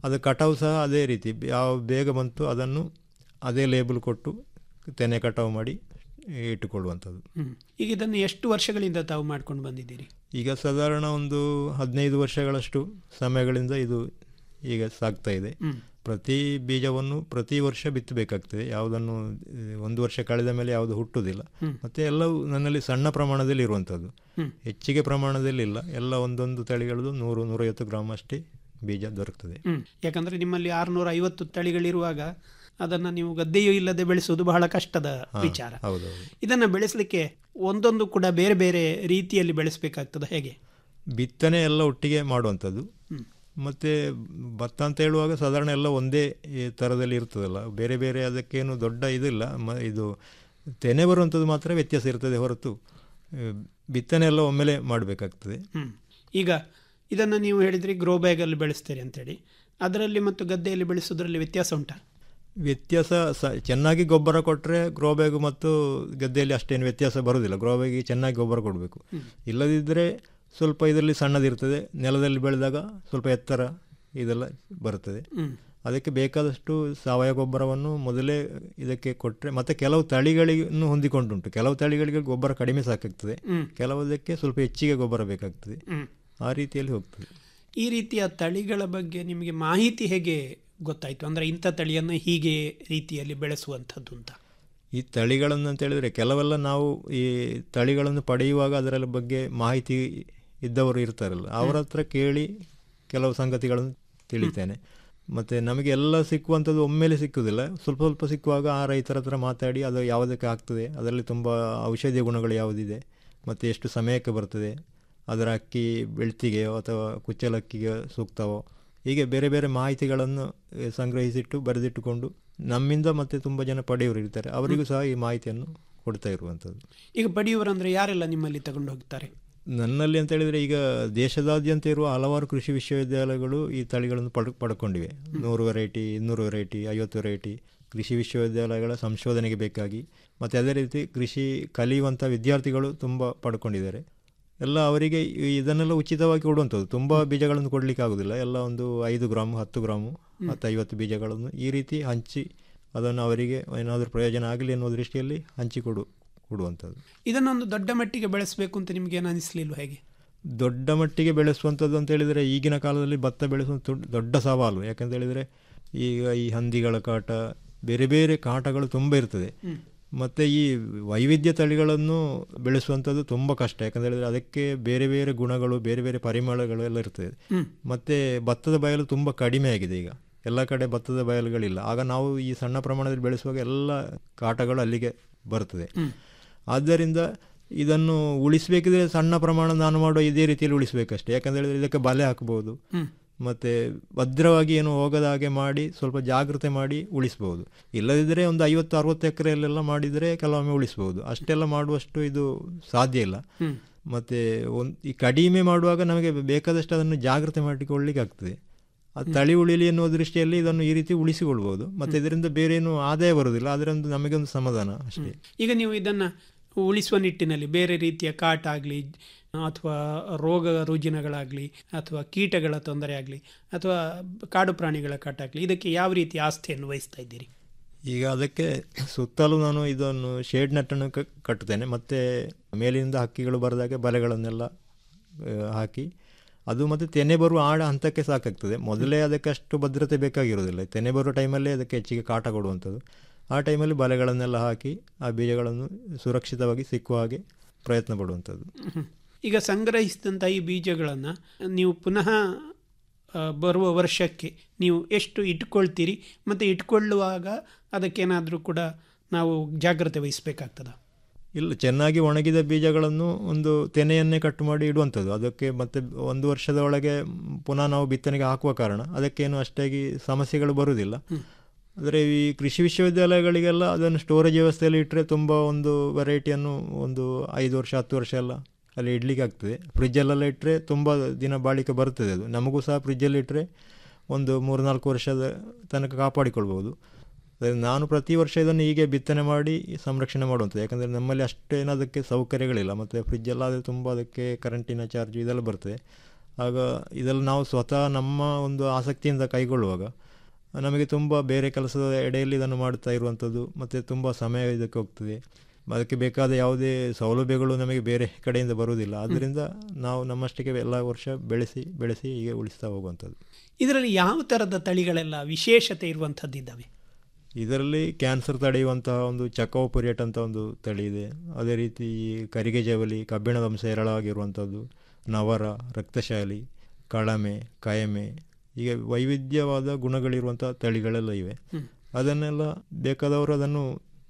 ಅದು ಕಟಾವು ಸಹ ಅದೇ ರೀತಿ ಯಾವ ಬೇಗ ಬಂತು ಅದನ್ನು ಅದೇ ಲೇಬಲ್ ಕೊಟ್ಟು ತೆನೆ ಕಟಾವು ಮಾಡಿ ಇಟ್ಟುಕೊಳ್ಳುವಂಥದ್ದು ಹ್ಮ್. ಈಗ ಇದನ್ನು ಎಷ್ಟು ವರ್ಷಗಳಿಂದ ತಾವು ಮಾಡ್ಕೊಂಡು ಬಂದಿದ್ದೀರಿ ಈಗ ಸಾಧಾರಣ ಒಂದು ಹದಿನೈದು ವರ್ಷಗಳಷ್ಟು ಸಮಯಗಳಿಂದ ಇದು ಈಗ ಸಾಗ್ತಾ ಇದೆ ಹ್ಮ್. ಪ್ರತಿ ಬೀಜವನ್ನು ಪ್ರತಿ ವರ್ಷ ಬಿತ್ತಬೇಕಾಗ್ತದೆ ಯಾವುದನ್ನು ಆ, ಒಂದು ವರ್ಷ ಕಳೆದ ಮೇಲೆ ಯಾವುದು ಹುಟ್ಟುವುದಿಲ್ಲ ಹ್ಮ್. ಮತ್ತು ಎಲ್ಲವೂ ನನ್ನಲ್ಲಿ ಸಣ್ಣ ಪ್ರಮಾಣದಲ್ಲಿ ಇರುವಂಥದ್ದು ಹ್ಮ್. ಹೆಚ್ಚಿಗೆ ಪ್ರಮಾಣದಲ್ಲಿ ಇಲ್ಲ ಎಲ್ಲ ಒಂದೊಂದು ತಳಿಗಳದ್ದು ನೂರು ನೂರೈವತ್ತು ಗ್ರಾಮ್ ಅಷ್ಟೇ ಬೀಜ ದೊರಕ್ತದೆ ಹ್ಮ್ ಯಾಕಂದ್ರೆ ನಿಮ್ಮಲ್ಲಿ ಆರುನೂರ ಐವತ್ತು ತಳಿಗಳಿರುವಾಗ ಅದನ್ನ ನೀವು ಗದ್ದೆಯೂ ಇಲ್ಲದೆ ಬೆಳೆಸುವುದು ಬಹಳ ಕಷ್ಟದ ಹಾ, ವಿಚಾರ ಹೌದೌದು ಇದನ್ನ ಬೆಳೆಸಲಿಕ್ಕೆ ಒಂದೊಂದು ಕೂಡ ಬೇರೆ ಬೇರೆ ರೀತಿಯಲ್ಲಿ ಬೆಳೆಸಬೇಕಾಗ್ತದೆ ಹೇಗೆ ಬಿತ್ತನೆ ಎಲ್ಲ ಒಟ್ಟಿಗೆ ಮಾಡುವಂಥದ್ದು ಹ್ಮ್. ಮತ್ತು ಭತ್ತ ಅಂತ ಹೇಳುವಾಗ ಸಾಧಾರಣ ಎಲ್ಲ ಒಂದೇ ಈ ಥರದಲ್ಲಿ ಇರ್ತದಲ್ಲ ಬೇರೆ ಬೇರೆ ಅದಕ್ಕೇನು ದೊಡ್ಡ ಇದಿಲ್ಲ ಮ ಇದು ತೆನೆ ಬರುವಂಥದ್ದು ಮಾತ್ರ ವ್ಯತ್ಯಾಸ ಇರ್ತದೆ ಹೊರತು ಆ, ಬಿತ್ತನೆ ಎಲ್ಲ ಒಮ್ಮೆಲೆ ಮಾಡಬೇಕಾಗ್ತದೆ ಹ್ಮ್ ಈಗ ಇದನ್ನು ನೀವು ಹೇಳಿದ್ರಿ ಗ್ರೋ ಬ್ಯಾಗಲ್ಲಿ ಬೆಳೆಸ್ತೀರಿ ಅಂತೇಳಿ ಅದರಲ್ಲಿ ಮತ್ತು ಗದ್ದೆಯಲ್ಲಿ ಬೆಳೆಸೋದ್ರಲ್ಲಿ ವ್ಯತ್ಯಾಸ ಉಂಟಾ ವ್ಯತ್ಯಾಸ ಸ ಚೆನ್ನಾಗಿ ಗೊಬ್ಬರ ಕೊಟ್ಟರೆ ಗ್ರೋ ಬ್ಯಾಗು ಮತ್ತು ಗದ್ದೆಯಲ್ಲಿ ಅಷ್ಟೇನು ವ್ಯತ್ಯಾಸ ಬರೋದಿಲ್ಲ ಗ್ರೋ ಬ್ಯಾಗಿಗೆ ಚೆನ್ನಾಗಿ ಗೊಬ್ಬರ ಕೊಡಬೇಕು ಇಲ್ಲದಿದ್ದರೆ ಸ್ವಲ್ಪ ಇದರಲ್ಲಿ ಸಣ್ಣದಿರ್ತದೆ ನೆಲದಲ್ಲಿ ಬೆಳೆದಾಗ ಸ್ವಲ್ಪ ಎತ್ತರ ಇದೆಲ್ಲ ಬರ್ತದೆ ಹ್ಮ್. ಅದಕ್ಕೆ ಬೇಕಾದಷ್ಟು ಸಾವಯವ ಗೊಬ್ಬರವನ್ನು ಮೊದಲೇ ಇದಕ್ಕೆ ಕೊಟ್ಟರೆ ಮತ್ತು ಕೆಲವು ತಳಿಗಳಿಗೂ ಹೊಂದಿಕೊಂಡುಂಟು ಕೆಲವು ತಳಿಗಳಿಗೆ ಗೊಬ್ಬರ ಕಡಿಮೆ ಸಾಕಾಗ್ತದೆ ಹ್ಮ್. ಕೆಲವುದಕ್ಕೆ ಸ್ವಲ್ಪ ಹೆಚ್ಚಿಗೆ ಗೊಬ್ಬರ ಬೇಕಾಗ್ತದೆ ಹ್ಮ್. ಆ ರೀತಿಯಲ್ಲಿ ಹೋಗ್ತದೆ ಈ ರೀತಿಯ ತಳಿಗಳ ಬಗ್ಗೆ ನಿಮಗೆ ಮಾಹಿತಿ ಹೇಗೆ ಗೊತ್ತಾಯಿತು ಅಂದರೆ ಇಂಥ ತಳಿಯನ್ನು ಹೀಗೆ ರೀತಿಯಲ್ಲಿ ಬೆಳೆಸುವಂಥದ್ದು ಅಂತ ಈ ತಳಿಗಳನ್ನು ಅಂತ ಹೇಳಿದ್ರೆ ಕೆಲವೆಲ್ಲ ನಾವು ಈ ತಳಿಗಳನ್ನು ಪಡೆಯುವಾಗ ಅದರ ಬಗ್ಗೆ ಮಾಹಿತಿ ಇದ್ದವರು ಇರ್ತಾರಲ್ಲ ಅವರ ಹತ್ರ ಕೇಳಿ ಕೆಲವು ಸಂಗತಿಗಳನ್ನು ತಿಳಿತೇನೆ ಮತ್ತು ನಮಗೆ ಎಲ್ಲ ಸಿಕ್ಕುವಂಥದ್ದು ಒಮ್ಮೆಲೆ ಸಿಕ್ಕುವುದಿಲ್ಲ ಸ್ವಲ್ಪ ಸ್ವಲ್ಪ ಸಿಕ್ಕುವಾಗ ಆ ರೈತರ ಹತ್ರ ಮಾತಾಡಿ ಅದು ಯಾವುದಕ್ಕೆ ಆಗ್ತದೆ ಅದರಲ್ಲಿ ತುಂಬ ಔಷಧೀಯ ಗುಣಗಳು ಯಾವುದಿದೆ ಮತ್ತು ಎಷ್ಟು ಸಮಯಕ್ಕೆ ಬರ್ತದೆ ಅದರ ಅಕ್ಕಿ ಬೆಳ್ತಿಗೆಯೋ ಅಥವಾ ಕುಚ್ಚಲಕ್ಕಿಗೆ ಸೂಕ್ತವೋ ಹೀಗೆ ಬೇರೆ ಬೇರೆ ಮಾಹಿತಿಗಳನ್ನು ಆ, ಸಂಗ್ರಹಿಸಿಟ್ಟು ಬರೆದಿಟ್ಟುಕೊಂಡು ನಮ್ಮಿಂದ ಮತ್ತೆ ತುಂಬ ಜನ ಪಡೆಯೋರು ಇರ್ತಾರೆ ಅವರಿಗೂ ಸಹ ಈ ಮಾಹಿತಿಯನ್ನು ಕೊಡ್ತಾ ಇರುವಂಥದ್ದು ಈಗ ಪಡೆಯುವರಂದ್ರೆ ಯಾರೆಲ್ಲ ನಿಮ್ಮಲ್ಲಿ ತಗೊಂಡು ಹೋಗ್ತಾರೆ ನನ್ನಲ್ಲಿ ಅಂತ ಹೇಳಿದರೆ ಈಗ ದೇಶದಾದ್ಯಂತ ಇರುವ ಹಲವಾರು ಕೃಷಿ ವಿಶ್ವವಿದ್ಯಾಲಯಗಳು ಈ ತಳಿಗಳನ್ನು ಪಡ್ ಪಡ್ಕೊಂಡಿವೆ ನೂರು ವೆರೈಟಿ ಇನ್ನೂರು ವೆರೈಟಿ ಐವತ್ತು ವೆರೈಟಿ ಕೃಷಿ ವಿಶ್ವವಿದ್ಯಾಲಯಗಳ ಸಂಶೋಧನೆಗೆ ಬೇಕಾಗಿ ಮತ್ತು ಅದೇ ರೀತಿ ಕೃಷಿ ಕಲಿಯುವಂಥ ವಿದ್ಯಾರ್ಥಿಗಳು ತುಂಬ ಪಡ್ಕೊಂಡಿದ್ದಾರೆ ಎಲ್ಲ ಅವರಿಗೆ ಈ- ಇದನ್ನೆಲ್ಲ ಉಚಿತವಾಗಿ ಕೊಡುವಂಥದ್ದು ತುಂಬ ಬೀಜಗಳನ್ನು ಕೊಡಲಿಕ್ಕೆ ಆಗೋದಿಲ್ಲ ಎಲ್ಲ ಒಂದು ಐದು ಗ್ರಾಮು ಹತ್ತು ಗ್ರಾಮು ಮತ್ತು ಐವತ್ತು ಬೀಜಗಳನ್ನು ಈ ರೀತಿ ಹಂಚಿ ಅದನ್ನು ಅವರಿಗೆ ಏನಾದರೂ ಪ್ರಯೋಜನ ಆಗಲಿ ಅನ್ನೋ ದೃಷ್ಟಿಯಲ್ಲಿ ಹಂಚಿಕೊಡು ಕೊಡುವಂಥದ್ದು ಇದನ್ನೊಂದು ದೊಡ್ಡ ಮಟ್ಟಿಗೆ ಬೆಳೆಸಬೇಕು ಅಂತ ನಿಮ್ಗೆ ಏನು ಅನಿಸ್ಲಿಲ್ವ ಹೇಗೆ ದೊಡ್ಡ ಮಟ್ಟಿಗೆ ಬೆಳೆಸುವಂಥದ್ದು ಅಂತ ಹೇಳಿದರೆ ಈಗಿನ ಕಾಲದಲ್ಲಿ ಭತ್ತ ಬೆಳೆಸುವ ದೊಡ್ಡ- ದೊಡ್ಡ ಸವಾಲು ಯಾಕಂತ ಹೇಳಿದರೆ ಈಗ ಈ ಹಂದಿಗಳ ಕಾಟ ಬೇರೆ ಬೇರೆ ಕಾಟಗಳು ತುಂಬ ಇರ್ತದೆ ಹ್ಮ್. ಮತ್ತು ಈ ವೈವಿಧ್ಯ ತಳಿಗಳನ್ನು ಬೆಳೆಸುವಂಥದ್ದು ತುಂಬ ಕಷ್ಟ ಯಾಕಂತ ಹೇಳಿದರೆ ಅದಕ್ಕೆ ಬೇರೆ ಬೇರೆ ಗುಣಗಳು ಬೇರೆ ಬೇರೆ ಪರಿಮಳಗಳು ಎಲ್ಲ ಇರ್ತದೆ ಹ್ಮ್. ಮತ್ತು ಭತ್ತದ ಬಯಲು ತುಂಬ ಕಡಿಮೆ ಆಗಿದೆ ಈಗ ಎಲ್ಲ ಕಡೆ ಭತ್ತದ ಬಯಲುಗಳಿಲ್ಲ ಆಗ ನಾವು ಈ ಸಣ್ಣ ಪ್ರಮಾಣದಲ್ಲಿ ಬೆಳೆಸುವಾಗ ಎಲ್ಲ ಕಾಟಗಳು ಅಲ್ಲಿಗೆ ಬರ್ತದೆ ಹ್ಮ್. ಆದ್ದರಿಂದ ಇದನ್ನು ಉಳಿಸಬೇಕಿದ್ರೆ ಸಣ್ಣ ಪ್ರಮಾಣ ನಾನು ಮಾಡುವ ಇದೇ ರೀತಿಯಲ್ಲಿ ಉಳಿಸಬೇಕಷ್ಟೇ ಯಾಕಂತ ಹೇಳಿದ್ರೆ ಇದಕ್ಕೆ ಬಲೆ ಹಾಕ್ಬೋದು ಹ್ಮ್. ಮತ್ತು ಭದ್ರವಾಗಿ ಏನು ಹೋಗದ ಹಾಗೆ ಮಾಡಿ ಸ್ವಲ್ಪ ಜಾಗ್ರತೆ ಮಾಡಿ ಉಳಿಸ್ಬೋದು ಇಲ್ಲದಿದ್ದರೆ ಒಂದು ಐವತ್ತು ಅರವತ್ತು ಎಕರೆಯಲ್ಲೆಲ್ಲ ಮಾಡಿದರೆ ಕೆಲವೊಮ್ಮೆ ಉಳಿಸ್ಬೋದು ಅಷ್ಟೆಲ್ಲ ಮಾಡುವಷ್ಟು ಇದು ಸಾಧ್ಯ ಇಲ್ಲ ಹ್ಮ್. ಮತ್ತು ಒಂದು ಈ ಕಡಿಮೆ ಮಾಡುವಾಗ ನಮಗೆ ಬೇಕಾದಷ್ಟು ಅದನ್ನು ಜಾಗ್ರತೆ ಮಾಡಿಕೊಳ್ಳಿಕ್ಕೆ ಆಗ್ತದೆ ಆ ತಳಿ ಉಳಿಲಿ ಎನ್ನುವ ದೃಷ್ಟಿಯಲ್ಲಿ ಇದನ್ನು ಈ ರೀತಿ ಉಳಿಸಿಕೊಳ್ಬೋದು ಮತ್ತು ಇದರಿಂದ ಬೇರೆ ಏನು ಆದಾಯ ಬರುವುದಿಲ್ಲ ಅದರೊಂದು ನಮಗೆ ಒಂದು ಸಮಾಧಾನ ಅಷ್ಟೇ ಈಗ ನೀವು ಇದನ್ನು ಉಳಿಸುವ ನಿಟ್ಟಿನಲ್ಲಿ ಬೇರೆ ರೀತಿಯ ಕಾಟ ಆಗಲಿ ಅಥವಾ ರೋಗ ರುಜಿನಗಳಾಗಲಿ ಅಥವಾ ಕೀಟಗಳ ತೊಂದರೆ ಆಗಲಿ ಅಥವಾ ಕಾಡು ಪ್ರಾಣಿಗಳ ಕಾಟ ಆಗಲಿ ಇದಕ್ಕೆ ಯಾವ ರೀತಿ ಆಸ್ಥೆಯನ್ನು ವಹಿಸ್ತಾ ಇದ್ದೀರಿ ಈಗ ಅದಕ್ಕೆ ಸುತ್ತಲೂ ನಾನು ಇದನ್ನು ಶೇಡ್ ನೆಟ್ಟನ್ನು ಕ- ಕಟ್ಟುತ್ತೇನೆ ಮತ್ತು ಮೇಲಿನಿಂದ ಹಕ್ಕಿಗಳು ಬರದಾಗೆ ಬಲೆಗಳನ್ನೆಲ್ಲ ಆ, ಹಾಕಿ ಅದು ಮತ್ತು ತೆನೆ ಬರುವ ಆಡ ಹಂತಕ್ಕೆ ಸಾಕಾಗ್ತದೆ ಮೊದಲೇ ಅದಕ್ಕೆ ಅಷ್ಟು ಭದ್ರತೆ ಬೇಕಾಗಿರೋದಿಲ್ಲ ತೆನೆ ಬರುವ ಟೈಮಲ್ಲೇ ಅದಕ್ಕೆ ಹೆಚ್ಚಿಗೆ ಕಾಟ ಕೊಡುವಂಥದ್ದು ಆ ಟೈಮಲ್ಲಿ ಬಲೆಗಳನ್ನೆಲ್ಲ ಹಾಕಿ ಆ ಬೀಜಗಳನ್ನು ಸುರಕ್ಷಿತವಾಗಿ ಸಿಕ್ಕುವ ಹಾಗೆ ಪ್ರಯತ್ನ ಪಡುವಂಥದ್ದು ಹ್ಮ್. ಈಗ ಸಂಗ್ರಹಿಸಿದಂಥ ಈ ಬೀಜಗಳನ್ನು ನೀವು ಪುನಃ ಆ, ಬರುವ ವರ್ಷಕ್ಕೆ ನೀವು ಎಷ್ಟು ಇಟ್ಕೊಳ್ತೀರಿ ಮತ್ತು ಇಟ್ಕೊಳ್ಳುವಾಗ ಅದಕ್ಕೇನಾದರೂ ಕೂಡ ನಾವು ಜಾಗ್ರತೆ ವಹಿಸಬೇಕಾಗ್ತದ ಇಲ್ಲ ಚೆನ್ನಾಗಿ ಒಣಗಿದ ಬೀಜಗಳನ್ನು ಒಂದು ತೆನೆಯನ್ನೇ ಕಟ್ಟು ಮಾಡಿ ಇಡುವಂಥದ್ದು ಅದಕ್ಕೆ ಮತ್ತೆ ಒಂದು ವರ್ಷದ ಒಳಗೆ ಪುನಃ ನಾವು ಬಿತ್ತನೆಗೆ ಹಾಕುವ ಕಾರಣ ಅದಕ್ಕೇನು ಅಷ್ಟಾಗಿ ಸಮಸ್ಯೆಗಳು ಬರುವುದಿಲ್ಲ ಆದರೆ ಈ ಕೃಷಿ ವಿಶ್ವವಿದ್ಯಾಲಯಗಳಿಗೆಲ್ಲ ಅದನ್ನು ಸ್ಟೋರೇಜ್ ವ್ಯವಸ್ಥೆಯಲ್ಲಿ ಇಟ್ಟರೆ ತುಂಬ ಒಂದು ವೆರೈಟಿಯನ್ನು ಒಂದು ಐದು ವರ್ಷ ಹತ್ತು ವರ್ಷ ಎಲ್ಲ ಅಲ್ಲಿ ಇಡ್ಲಿಕ್ಕೆ ಆಗ್ತದೆ ಫ್ರಿಜ್ಜಲ್ಲೆಲ್ಲ ಇಟ್ಟರೆ ತುಂಬ ದಿನ ಬಾಳಿಕೆ ಬರ್ತದೆ ಅದು ನಮಗೂ ಸಹ ಫ್ರಿಜ್ಜಲ್ಲಿ ಇಟ್ಟರೆ ಒಂದು ಮೂರು ನಾಲ್ಕು ವರ್ಷದ ತನಕ ಕಾಪಾಡಿಕೊಳ್ಬೋದು ಅದೇ ನಾನು ಪ್ರತಿ ವರ್ಷ ಇದನ್ನು ಹೀಗೆ ಬಿತ್ತನೆ ಮಾಡಿ ಸಂರಕ್ಷಣೆ ಮಾಡುವಂಥದ್ದು ಯಾಕಂದರೆ ನಮ್ಮಲ್ಲಿ ಅಷ್ಟೇನು ಅದಕ್ಕೆ ಸೌಕರ್ಯಗಳಿಲ್ಲ ಮತ್ತು ಫ್ರಿಜ್ಜೆಲ್ಲ ಆದರೆ ತುಂಬ ಅದಕ್ಕೆ ಕರೆಂಟಿನ ಚಾರ್ಜ್ ಇದೆಲ್ಲ ಬರ್ತದೆ ಆಗ ಇದೆಲ್ಲ ನಾವು ಸ್ವತಃ ನಮ್ಮ ಒಂದು ಆಸಕ್ತಿಯಿಂದ ಕೈಗೊಳ್ಳುವಾಗ ನಮಗೆ ತುಂಬ ಬೇರೆ ಕೆಲಸದ ಎಡೆಯಲ್ಲಿ ಇದನ್ನು ಮಾಡ್ತಾ ಇರುವಂಥದ್ದು ಮತ್ತು ತುಂಬ ಸಮಯ ಇದಕ್ಕೆ ಹೋಗ್ತದೆ ಅದಕ್ಕೆ ಬೇಕಾದ ಯಾವುದೇ ಸೌಲಭ್ಯಗಳು ನಮಗೆ ಬೇರೆ ಕಡೆಯಿಂದ ಬರುವುದಿಲ್ಲ ಆದ್ದರಿಂದ ನಾವು ನಮ್ಮಷ್ಟಕ್ಕೆ ಎಲ್ಲ ವರ್ಷ ಬೆಳೆಸಿ ಬೆಳೆಸಿ ಹೀಗೆ ಉಳಿಸ್ತಾ ಹೋಗುವಂಥದ್ದು ಇದರಲ್ಲಿ ಯಾವ ಥರದ ತಳಿಗಳೆಲ್ಲ ವಿಶೇಷತೆ ಇರುವಂಥದ್ದು ಇದ್ದಾವೆ ಇದರಲ್ಲಿ ಕ್ಯಾನ್ಸರ್ ತಡೆಯುವಂತಹ ಒಂದು ಚಕೋಪುರಿಯಟ್ ಅಂತ ಒಂದು ತಳಿ ಇದೆ ಅದೇ ರೀತಿ ಈ ಕರಿಗೆ ಜವಲಿ ಕಬ್ಬಿಣದ ಅಂಶ ಹೇರಳವಾಗಿರುವಂಥದ್ದು ನವರ ರಕ್ತಶಾಲಿ ಕಳಮೆ ಕಯಮೆ ಹೀಗೆ ವೈವಿಧ್ಯವಾದ ಗುಣಗಳಿರುವಂಥ ತಳಿಗಳೆಲ್ಲ ಇವೆ ಅದನ್ನೆಲ್ಲ ಬೇಕಾದವರು ಅದನ್ನು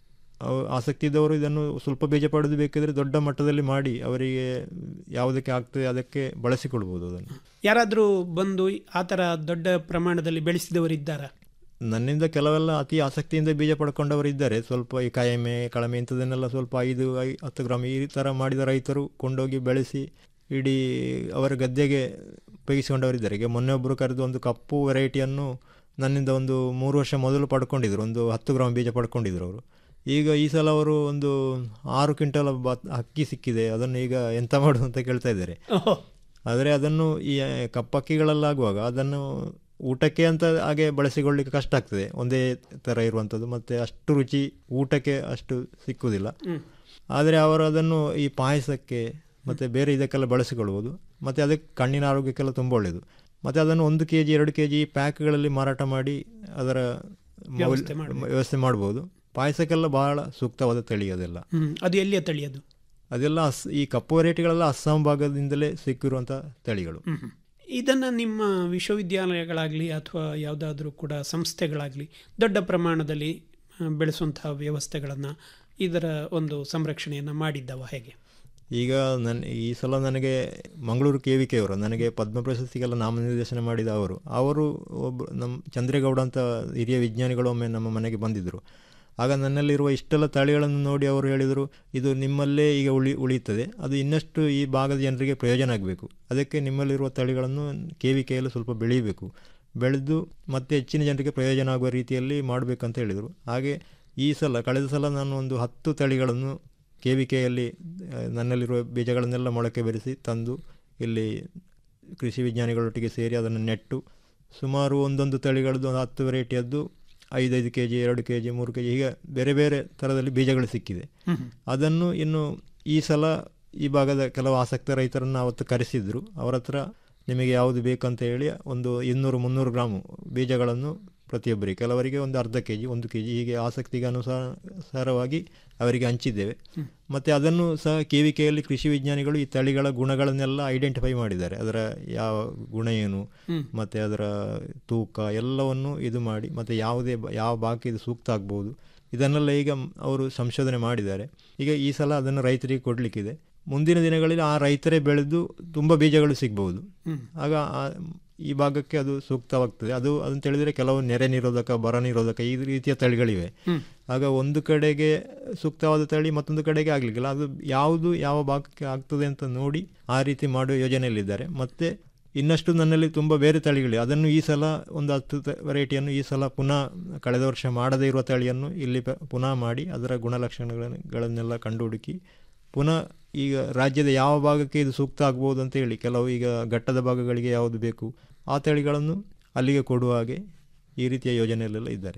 ಅವ- ಆಸಕ್ತಿ ಇದ್ದವರು ಇದನ್ನು ಸ್ವಲ್ಪ ಬೀಜ ಪಡೆದು ಬೇಕಿದ್ರೆ ದೊಡ್ಡ ಮಟ್ಟದಲ್ಲಿ ಮಾಡಿ ಅವರಿಗೆ ಯಾವುದಕ್ಕೆ ಆಗ್ತದೆ ಅದಕ್ಕೆ ಬಳಸಿಕೊಳ್ಬೋದು ಅದನ್ನು ಯಾರಾದರೂ ಬಂದು ಆ ಥರ ದೊಡ್ಡ ಪ್ರಮಾಣದಲ್ಲಿ ಬೆಳೆಸಿದವರಿದ್ದಾರಾ ನನ್ನಿಂದ ಕೆಲವೆಲ್ಲ ಅತಿ ಆಸಕ್ತಿಯಿಂದ ಬೀಜ ಪಡ್ಕೊಂಡವರು ಇದ್ದಾರೆ ಸ್ವಲ್ಪ ಈ ಕಾಯಮೆ ಕಳಮೆ ಇಂಥದನ್ನೆಲ್ಲ ಸ್ವಲ್ಪ ಐದು ಐ ಹತ್ತು ಗ್ರಾಮ್ ಈ ಥರ ಮಾಡಿದ ರೈತರು ಕೊಂಡೋಗಿ ಬೆಳೆಸಿ ಇಡೀ ಅವರ ಗದ್ದೆಗೆ ಉಪಯೋಗಿಸಿಕೊಂಡವರಿದ್ದಾರೆ ಈಗ ಮೊನ್ನೆ ಒಬ್ಬರು ಕರೆದು ಒಂದು ಕಪ್ಪು ವೆರೈಟಿಯನ್ನು ನನ್ನಿಂದ ಒಂದು ಮೂರು ವರ್ಷ ಮೊದಲು ಪಡ್ಕೊಂಡಿದ್ರು ಒಂದು ಹತ್ತು ಗ್ರಾಮ್ ಬೀಜ ಪಡ್ಕೊಂಡಿದ್ರು ಅವರು ಈಗ ಈ ಸಲ ಅವರು ಒಂದು ಆರು ಕ್ವಿಂಟಲ್ ಬ ಅಕ್ಕಿ ಸಿಕ್ಕಿದೆ ಅದನ್ನು ಈಗ ಎಂತ ಮಾಡೋದು ಅಂತ ಕೇಳ್ತಾ ಇದ್ದಾರೆ ಆದರೆ ಅದನ್ನು ಈ ಕಪ್ಪಕ್ಕಿಗಳಲ್ಲಾಗುವಾಗ ಅದನ್ನು ಊಟಕ್ಕೆ ಅಂತ ಹಾಗೆ ಬಳಸಿಕೊಳ್ಳಿಕ್ಕೆ ಕಷ್ಟ ಆಗ್ತದೆ ಒಂದೇ ಥರ ಇರುವಂಥದ್ದು ಮತ್ತು ಅಷ್ಟು ರುಚಿ ಊಟಕ್ಕೆ ಅಷ್ಟು ಸಿಕ್ಕುವುದಿಲ್ಲ ಆದರೆ ಅವರು ಅದನ್ನು ಈ ಪಾಯಸಕ್ಕೆ ಮತ್ತು ಬೇರೆ ಇದಕ್ಕೆಲ್ಲ ಬಳಸಿಕೊಳ್ಳುವುದು ಮತ್ತು ಅದಕ್ಕೆ ಕಣ್ಣಿನ ಆರೋಗ್ಯಕ್ಕೆಲ್ಲ ತುಂಬ ಒಳ್ಳೆಯದು ಮತ್ತು ಅದನ್ನು ಒಂದು ಕೆ ಜಿ ಎರಡು ಕೆ ಜಿ ಪ್ಯಾಕ್ಗಳಲ್ಲಿ ಮಾರಾಟ ಮಾಡಿ ಅದರ ಮೌಲ್ಯ- ವ್ಯವಸ್ಥೆ ಮಾಡ್ಬೋದು. ವ್ಯವಸ್ಥೆ ಮಾಡ್ಬೋದು ಪಾಯಸಕ್ಕೆಲ್ಲ ಬಹಳ ಸೂಕ್ತವಾದ ತಳಿ ಅದೆಲ್ಲ ಹ್ಮ್. ಅದು ಎಲ್ಲಿಯ ತಳಿ ಅದು ಅದೆಲ್ಲ ಅಸ್ ಈ ಕಪ್ಪು ವೆರೈಟಿಗಳೆಲ್ಲ ಅಸ್ಸಾಂ ಭಾಗದಿಂದಲೇ ಸಿಕ್ಕಿರುವಂಥ ತಳಿಗಳು ಹ್ಮ್. ಇದನ್ನು ನಿಮ್ಮ ವಿಶ್ವವಿದ್ಯಾಲಯಗಳಾಗಲಿ ಅಥವಾ ಯಾವುದಾದ್ರೂ ಕೂಡ ಸಂಸ್ಥೆಗಳಾಗಲಿ ದೊಡ್ಡ ಪ್ರಮಾಣದಲ್ಲಿ ಆ, ಬೆಳೆಸುವಂತಹ ವ್ಯವಸ್ಥೆಗಳನ್ನು ಇದರ ಒಂದು ಸಂರಕ್ಷಣೆಯನ್ನು ಮಾಡಿದ್ದವ ಹೇಗೆ ಈಗ ನನ್ನ ಈ ಸಲ ನನಗೆ ಮಂಗಳೂರು ಕೆ ವಿ ಕೆ ಅವರು ನನಗೆ ಪದ್ಮ ಪ್ರಶಸ್ತಿಗೆಲ್ಲ ನಾಮನಿರ್ದೇಶನ ಮಾಡಿದ ಅವರು ಅವರು ಒಬ್ಬ ನಮ್ಮ ಚಂದ್ರೇಗೌಡ ಅಂತ ಹಿರಿಯ ವಿಜ್ಞಾನಿಗಳು ಒಮ್ಮೆ ನಮ್ಮ ಮನೆಗೆ ಬಂದಿದ್ದರು ಆಗ ನನ್ನಲ್ಲಿರುವ ಇಷ್ಟೆಲ್ಲ ತಳಿಗಳನ್ನು ನೋಡಿ ಅವರು ಹೇಳಿದರು ಇದು ನಿಮ್ಮಲ್ಲೇ ಈಗ ಉಳಿ ಉಳಿಯುತ್ತದೆ ಅದು ಇನ್ನಷ್ಟು ಈ ಭಾಗದ ಜನರಿಗೆ ಪ್ರಯೋಜನ ಆಗಬೇಕು ಅದಕ್ಕೆ ನಿಮ್ಮಲ್ಲಿರುವ ತಳಿಗಳನ್ನು ಕೆ ವಿ ಕೆಯಲ್ಲಿ ಸ್ವಲ್ಪ ಬೆಳೀಬೇಕು ಬೆಳೆದು ಮತ್ತೆ ಹೆಚ್ಚಿನ ಜನರಿಗೆ ಪ್ರಯೋಜನ ಆಗುವ ರೀತಿಯಲ್ಲಿ ಮಾಡಬೇಕಂತ ಹೇಳಿದರು ಹಾಗೆ ಈ ಸಲ ಕಳೆದ ಸಲ ನಾನು ಒಂದು ಹತ್ತು ತಳಿಗಳನ್ನು ಕೆ ವಿ ಕೆಯಲ್ಲಿ ನನ್ನಲ್ಲಿರುವ ಬೀಜಗಳನ್ನೆಲ್ಲ ಮೊಳಕೆ ಬೆರೆಸಿ ತಂದು ಇಲ್ಲಿ ಕೃಷಿ ವಿಜ್ಞಾನಿಗಳೊಟ್ಟಿಗೆ ಸೇರಿ ಅದನ್ನು ನೆಟ್ಟು ಸುಮಾರು ಒಂದೊಂದು ತಳಿಗಳದ್ದು ಒಂದು ಹತ್ತು ವೆರೈಟಿಯದ್ದು ಐದೈದು ಕೆ ಜಿ ಎರಡು ಕೆ ಜಿ ಮೂರು ಕೆ ಜಿ ಹೀಗೆ ಬೇರೆ ಬೇರೆ ಥರದಲ್ಲಿ ಬೀಜಗಳು ಸಿಕ್ಕಿದೆ ಅದನ್ನು ಇನ್ನು ಈ ಸಲ ಈ ಭಾಗದ ಕೆಲವು ಆಸಕ್ತ ರೈತರನ್ನು ಅವತ್ತು ಕರೆಸಿದ್ರು ಅವರ ಹತ್ರ ನಿಮಗೆ ಯಾವುದು ಬೇಕಂತ ಹೇಳಿ ಒಂದು ಇನ್ನೂರು ಮುನ್ನೂರು ಗ್ರಾಮು ಬೀಜಗಳನ್ನು ಪ್ರತಿಯೊಬ್ಬರಿಗೆ ಕೆಲವರಿಗೆ ಒಂದು ಅರ್ಧ ಕೆ ಜಿ ಒಂದು ಕೆ ಜಿ ಹೀಗೆ ಆಸಕ್ತಿಗೆ ಅನುಸಾರವಾಗಿ ಅವರಿಗೆ ಹಂಚಿದ್ದೇವೆ ಮತ್ತು ಅದನ್ನು ಸಹ ಕೆ ವಿ ಕೆಯಲ್ಲಿ ಕೃಷಿ ವಿಜ್ಞಾನಿಗಳು ಈ ತಳಿಗಳ ಗುಣಗಳನ್ನೆಲ್ಲ ಐಡೆಂಟಿಫೈ ಮಾಡಿದ್ದಾರೆ ಅದರ ಯಾವ ಗುಣ ಏನು ಮತ್ತು ಅದರ ತೂಕ ಎಲ್ಲವನ್ನು ಇದು ಮಾಡಿ ಮತ್ತು ಯಾವುದೇ ಬ- ಯಾವ ಭಾಗಕ್ಕೆ ಇದು ಸೂಕ್ತ ಆಗ್ಬೋದು ಇದನ್ನೆಲ್ಲ ಈಗ ಅವರು ಸಂಶೋಧನೆ ಮಾಡಿದ್ದಾರೆ ಈಗ ಈ ಸಲ ಅದನ್ನು ರೈತರಿಗೆ ಕೊಡಲಿಕ್ಕಿದೆ ಮುಂದಿನ ದಿನಗಳಲ್ಲಿ ಆ ರೈತರೇ ಬೆಳೆದು ತುಂಬ ಬೀಜಗಳು ಸಿಗ್ಬೋದು ಆಗ ಆ- ಈ ಭಾಗಕ್ಕೆ ಅದು ಸೂಕ್ತವಾಗ್ತದೆ ಅದು ಅಂತ ಹೇಳಿದರೆ ಕೆಲವು ನೆರೆ ನಿರೋಧಕ ಬರ ನಿರೋಧಕ ಈ ರೀತಿಯ ತಳಿಗಳಿವೆ ಆಗ ಒಂದು ಕಡೆಗೆ ಸೂಕ್ತವಾದ ತಳಿ ಮತ್ತೊಂದು ಕಡೆಗೆ ಆಗಲಿಕ್ಕಿಲ್ಲ ಅದು ಯಾವುದು ಯಾವ ಭಾಗಕ್ಕೆ ಆಗ್ತದೆ ಅಂತ ನೋಡಿ ಆ ರೀತಿ ಮಾಡುವ ಯೋಜನೆಯಲ್ಲಿದ್ದಾರೆ ಮತ್ತು ಇನ್ನಷ್ಟು ನನ್ನಲ್ಲಿ ತುಂಬ ಬೇರೆ ತಳಿಗಳಿವೆ ಅದನ್ನು ಈ ಸಲ ಒಂದು ಹತ್ತು ವೆರೈಟಿಯನ್ನು ಈ ಸಲ ಪುನಃ ಕಳೆದ ವರ್ಷ ಮಾಡದೇ ಇರುವ ತಳಿಯನ್ನು ಇಲ್ಲಿ ಪ- ಪುನಃ ಮಾಡಿ ಅದರ ಗುಣಲಕ್ಷಣಗಳನ್ನೆಲ್ಲ ಕಂಡು ಹುಡುಕಿ ಪುನಃ ಈಗ ರಾಜ್ಯದ ಯಾವ ಭಾಗಕ್ಕೆ ಇದು ಸೂಕ್ತ ಆಗ್ಬೋದು ಅಂತ ಹೇಳಿ ಕೆಲವು ಈಗ ಘಟ್ಟದ ಭಾಗಗಳಿಗೆ ಯಾವುದು ಬೇಕು ಆ ತಳಿಗಳನ್ನು ಅಲ್ಲಿಗೆ ಕೊಡುವ ಹಾಗೆ ಈ ರೀತಿಯ ಯೋಜನೆಯಲ್ಲೆಲ್ಲ ಇದ್ದಾರೆ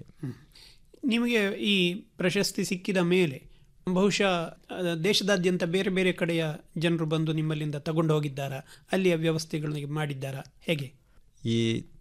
ನಿಮಗೆ ಈ ಪ್ರಶಸ್ತಿ ಸಿಕ್ಕಿದ ಮೇಲೆ ಬಹುಶಃ ಆ, ದೇಶದಾದ್ಯಂತ ಬೇರೆ ಬೇರೆ ಕಡೆಯ ಜನರು ಬಂದು ನಿಮ್ಮಲ್ಲಿಂದ ತಗೊಂಡು ಹೋಗಿದ್ದಾರಾ ಅಲ್ಲಿಯ ವ್ಯವಸ್ಥೆಗಳಿಗೆ ಮಾಡಿದ್ದಾರಾ ಹೇಗೆ ಈ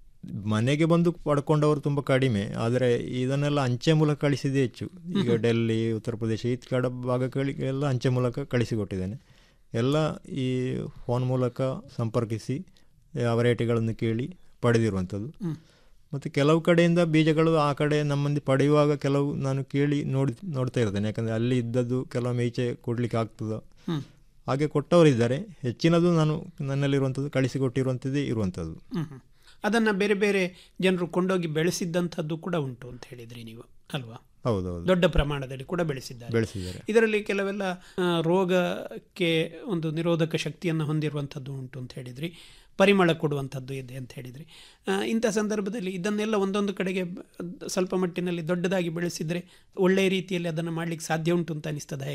ಮನೆಗೆ ಬಂದು ಪಡ್ಕೊಂಡವರು ತುಂಬ ಕಡಿಮೆ ಆದರೆ ಇದನ್ನೆಲ್ಲ ಅಂಚೆ ಮೂಲಕ ಕಳಿಸಿದೆ ಹೆಚ್ಚು ಈಗ ಡೆಲ್ಲಿ ಉತ್ತರ ಪ್ರದೇಶ ಈ ಕಡೆ ಭಾಗಗಳಿಗೆಲ್ಲ ಅಂಚೆ ಮೂಲಕ ಕಳಿಸಿಕೊಟ್ಟಿದ್ದೇನೆ ಎಲ್ಲ ಈ ಫೋನ್ ಮೂಲಕ ಸಂಪರ್ಕಿಸಿ ಆ ವೆರೈಟಿಗಳನ್ನು ಕೇಳಿ ಪಡೆದಿರುವಂಥದ್ದು ಮತ್ತು ಕೆಲವು ಕಡೆಯಿಂದ ಬೀಜಗಳು ಆ ಕಡೆ ನಮ್ಮಲ್ಲಿ ಪಡೆಯುವಾಗ ಕೆಲವು ನಾನು ಕೇಳಿ ನೋಡಿ ನೋಡ್ತಾ ಇರ್ತೇನೆ ಯಾಕಂದರೆ ಅಲ್ಲಿ ಇದ್ದದ್ದು ಕೆಲವೊಮ್ಮೆ ಈಚೆ ಕೊಡಲಿಕ್ಕೆ ಆಗ್ತದೋ ಹ್ಮ್. ಹಾಗೆ ಕೊಟ್ಟವರಿದ್ದಾರೆ ಹೆಚ್ಚಿನದು ನಾನು ನನ್ನಲ್ಲಿರುವಂಥದ್ದು ಕಳಿಸಿಕೊಟ್ಟಿರುವಂಥದ್ದೇ ಇರುವಂಥದ್ದು ಹ್ಮ್ ಹ್ಮ್. ಅದನ್ನ ಬೇರೆ ಬೇರೆ ಜನರು ಕೊಂಡೋಗಿ ಬೆಳೆಸಿದ್ದಂಥದ್ದು ಕೂಡ ಉಂಟು ಅಂತ ಹೇಳಿದ್ರಿ ನೀವು ಅಲ್ವಾ ಹೌದೌದು ದೊಡ್ಡ ಪ್ರಮಾಣದಲ್ಲಿ ಕೂಡ ಬೆಳೆಸಿದ್ದಾರೆ ಬೆಳೆಸಿದ್ದಾರೆ ಇದರಲ್ಲಿ ಕೆಲವೆಲ್ಲ ಆ, ರೋಗಕ್ಕೆ ಒಂದು ನಿರೋಧಕ ಶಕ್ತಿಯನ್ನು ಹೊಂದಿರುವಂಥದ್ದು ಉಂಟು ಅಂತ ಹೇಳಿದ್ರಿ ಪರಿಮಳ ಕೊಡುವಂಥದ್ದು ಇದೆ ಅಂತ ಹೇಳಿದ್ರಿ ಆ, ಇಂಥ ಸಂದರ್ಭದಲ್ಲಿ ಇದನ್ನೆಲ್ಲ ಒಂದೊಂದು ಕಡೆಗೆ ಬ- ಸ್ವಲ್ಪ ಮಟ್ಟಿನಲ್ಲಿ ದೊಡ್ಡದಾಗಿ ಬೆಳೆಸಿದರೆ ಒಳ್ಳೆಯ ರೀತಿಯಲ್ಲಿ ಅದನ್ನು ಮಾಡಲಿಕ್ಕೆ ಸಾಧ್ಯ ಉಂಟು ಅಂತ ಅನಿಸ್ತದ ಹೇಗೆ